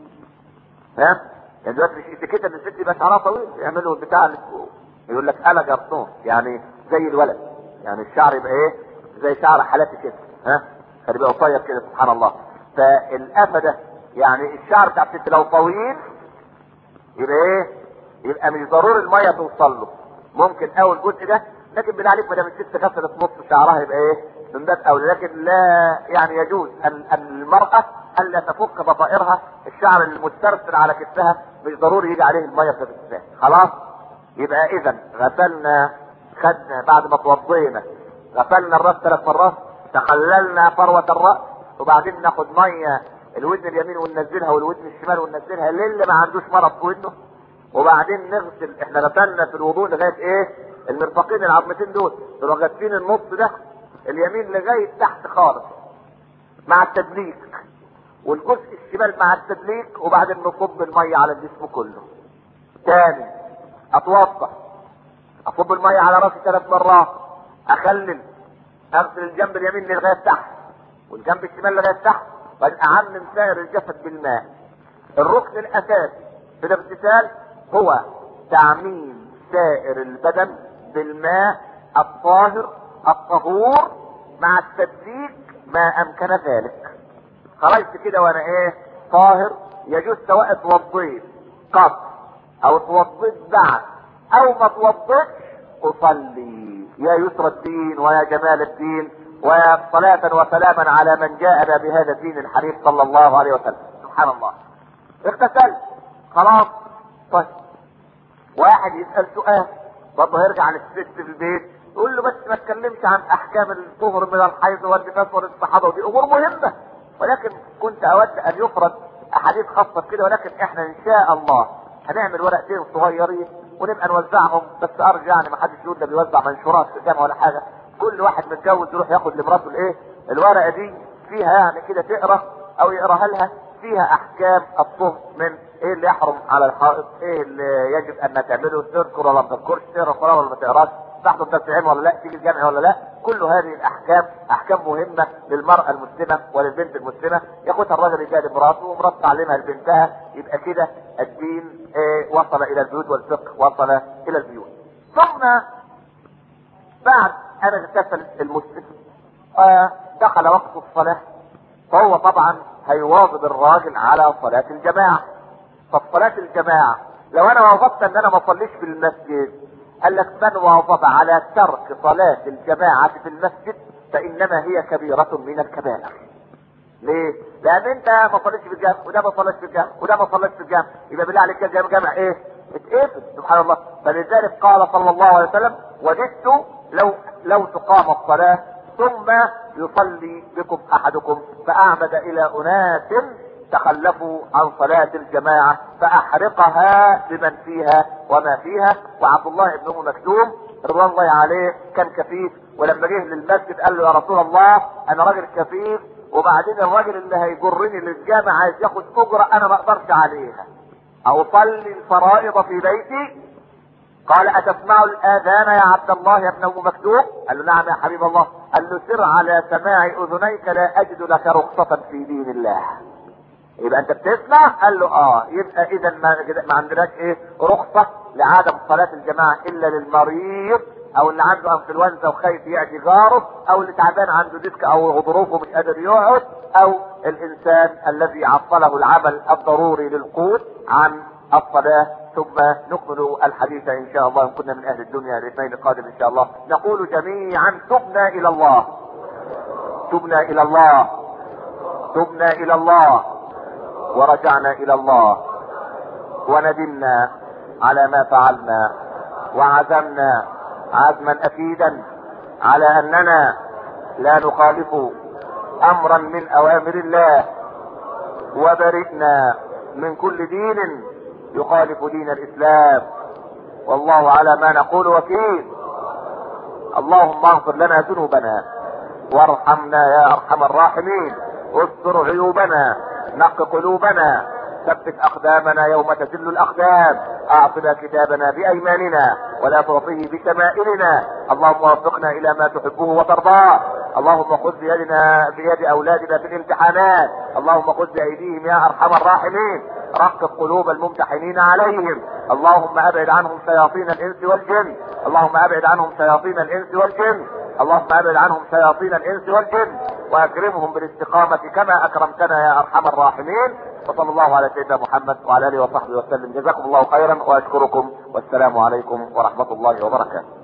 ها يعني دلوقتي مش اتيكيت ان الست يبقى شعرها طويل يعملوا البتاع اللي فوق. يقول لك انا جرسون يعني زي الولد يعني الشعر يبقى ايه زي شعر حالاتي كده ها يبقى قصير كده سبحان الله فالقفا ده يعني الشعر بتاع الست لو طويل يبقى ايه يبقى مش ضروري الميه توصل له ممكن اول جزء ده لكن بالله عليك ما دام الست غسلت نص شعرها يبقى ايه من باب اولى لكن لا يعني يجوز ان ان المراه الا تفك ضفائرها الشعر المسترسل على كتفها مش ضروري يجي عليه الميه في الكتفها خلاص يبقى اذا غسلنا خدنا بعد ما توضينا غسلنا الراس ثلاث مرات تخللنا فروه الراس وبعدين ناخد ميه الودن اليمين وننزلها والودن الشمال وننزلها للي ما عندوش مرض في ودنه وبعدين نغسل احنا غسلنا في الوضوء لغايه ايه المرفقين العظمتين دول نروح غاسلين النص ده اليمين لغايه تحت خالص مع التدليك والجزء الشمال مع التدليك وبعدين نصب الميه على الجسم كله تاني اتوضا اصب الميه على راسي ثلاث مرات اخلل اغسل الجنب اليمين لغايه تحت والجنب الشمال لغايه تحت وبعدين اعمم سائر الجسد بالماء الركن الاساسي في الاغتسال هو تعميم سائر البدن بالماء الطاهر الطهور مع التدليك ما امكن ذلك خرجت كده وانا ايه طاهر يجوز سواء اتوضيت قبل او اتوضيت بعد او ما اتوضيتش اصلي يا يسر الدين ويا جمال الدين ويا صلاة وسلاما على من جاءنا بهذا الدين الحنيف صلى الله عليه وسلم سبحان الله اغتسلت خلاص طيب واحد يسأل سؤال برضه هيرجع للست في البيت يقول له بس ما تكلمش عن احكام الطهر من الحيض والنفاس والاستحاضه ودي امور مهمه ولكن كنت اود ان يفرد احاديث خاصه كده ولكن احنا ان شاء الله هنعمل ورقتين صغيرين ونبقى نوزعهم بس ارجع يعني ما حدش يقول ده بيوزع منشورات في الجامعه ولا حاجه كل واحد متجوز يروح ياخد لمراته الايه الورقه دي فيها يعني كده تقرا او يقراها لها فيها احكام الطهر من ايه اللي يحرم على الحائط ايه اللي يجب ان تعمله تذكر ولا ما تذكرش تقرا القران ولا ما تقراش تحضر درس علم ولا لا تيجي الجامع ولا لا كل هذه الاحكام احكام مهمه للمراه المسلمه وللبنت المسلمه ياخدها الراجل يجي لمراته ومراته تعلمها لبنتها يبقى كده الدين إيه وصل الى البيوت والفقه وصل الى البيوت ثم بعد ان اغتسل المسلم آه دخل وقت الصلاه فهو طبعا هيواظب الراجل على صلاه الجماعه طب صلاه الجماعه لو انا واظبت ان انا ما اصليش في المسجد قال لك من واظب على ترك صلاة الجماعة في المسجد فإنما هي كبيرة من الكبائر. ليه؟ لأن أنت ما صليتش في الجامع وده ما صليتش في الجامع وده ما صليتش في الجامع يبقى بالله عليك الجامع جامع إيه؟ اتقفل سبحان الله فلذلك قال صلى الله عليه وسلم وددت لو لو تقام الصلاة ثم يصلي بكم أحدكم فأعمد إلى أناس تخلفوا عن صلاة الجماعة فأحرقها بمن فيها وما فيها وعبد الله بن أم مكتوم رضوان الله عليه كان كفيف ولما جه للمسجد قال له يا رسول الله أنا راجل كفيف وبعدين الراجل اللي هيجرني للجامع عايز ياخد أجرة أنا ما أقدرش عليها أصلي الفرائض في بيتي قال أتسمع الآذان يا عبد الله يا ابن أم مكتوم قال له نعم يا حبيب الله قال له سر على سماع أذنيك لا أجد لك رخصة في دين الله يبقى انت بتسمع قال له اه يبقى اذا ما, ما عندناش ايه رخصة لعدم صلاة الجماعة الا للمريض او اللي عنده انفلونزا وخايف يأتي جاره او اللي تعبان عنده ديسك او غضروف ومش قادر يقعد او الانسان الذي عطله العمل الضروري للقوت عن الصلاة ثم نكمل الحديث ان شاء الله ان كنا من اهل الدنيا الاثنين القادم ان شاء الله نقول جميعا تبنا الى الله تبنا الى الله تبنا الى الله ورجعنا الى الله وندمنا على ما فعلنا وعزمنا عزما اكيدا على اننا لا نخالف امرا من اوامر الله وبرئنا من كل دين يخالف دين الاسلام والله على ما نقول وكيل اللهم اغفر لنا ذنوبنا وارحمنا يا ارحم الراحمين استر عيوبنا نق قلوبنا ثبت اقدامنا يوم تزل الاقدام اعطنا كتابنا بايماننا ولا تعطيه بشمائلنا اللهم وفقنا الى ما تحبه وترضاه اللهم خذ بيدنا بيد اولادنا في الامتحانات اللهم خذ بايديهم يا ارحم الراحمين رقب قلوب الممتحنين عليهم اللهم ابعد عنهم شياطين الانس والجن اللهم ابعد عنهم شياطين الانس والجن اللهم ابعد عنهم شياطين الانس والجن واكرمهم بالاستقامة كما اكرمتنا يا ارحم الراحمين وصلى الله على سيدنا محمد وعلى اله وصحبه وسلم جزاكم الله خيرا واشكركم والسلام عليكم ورحمة الله وبركاته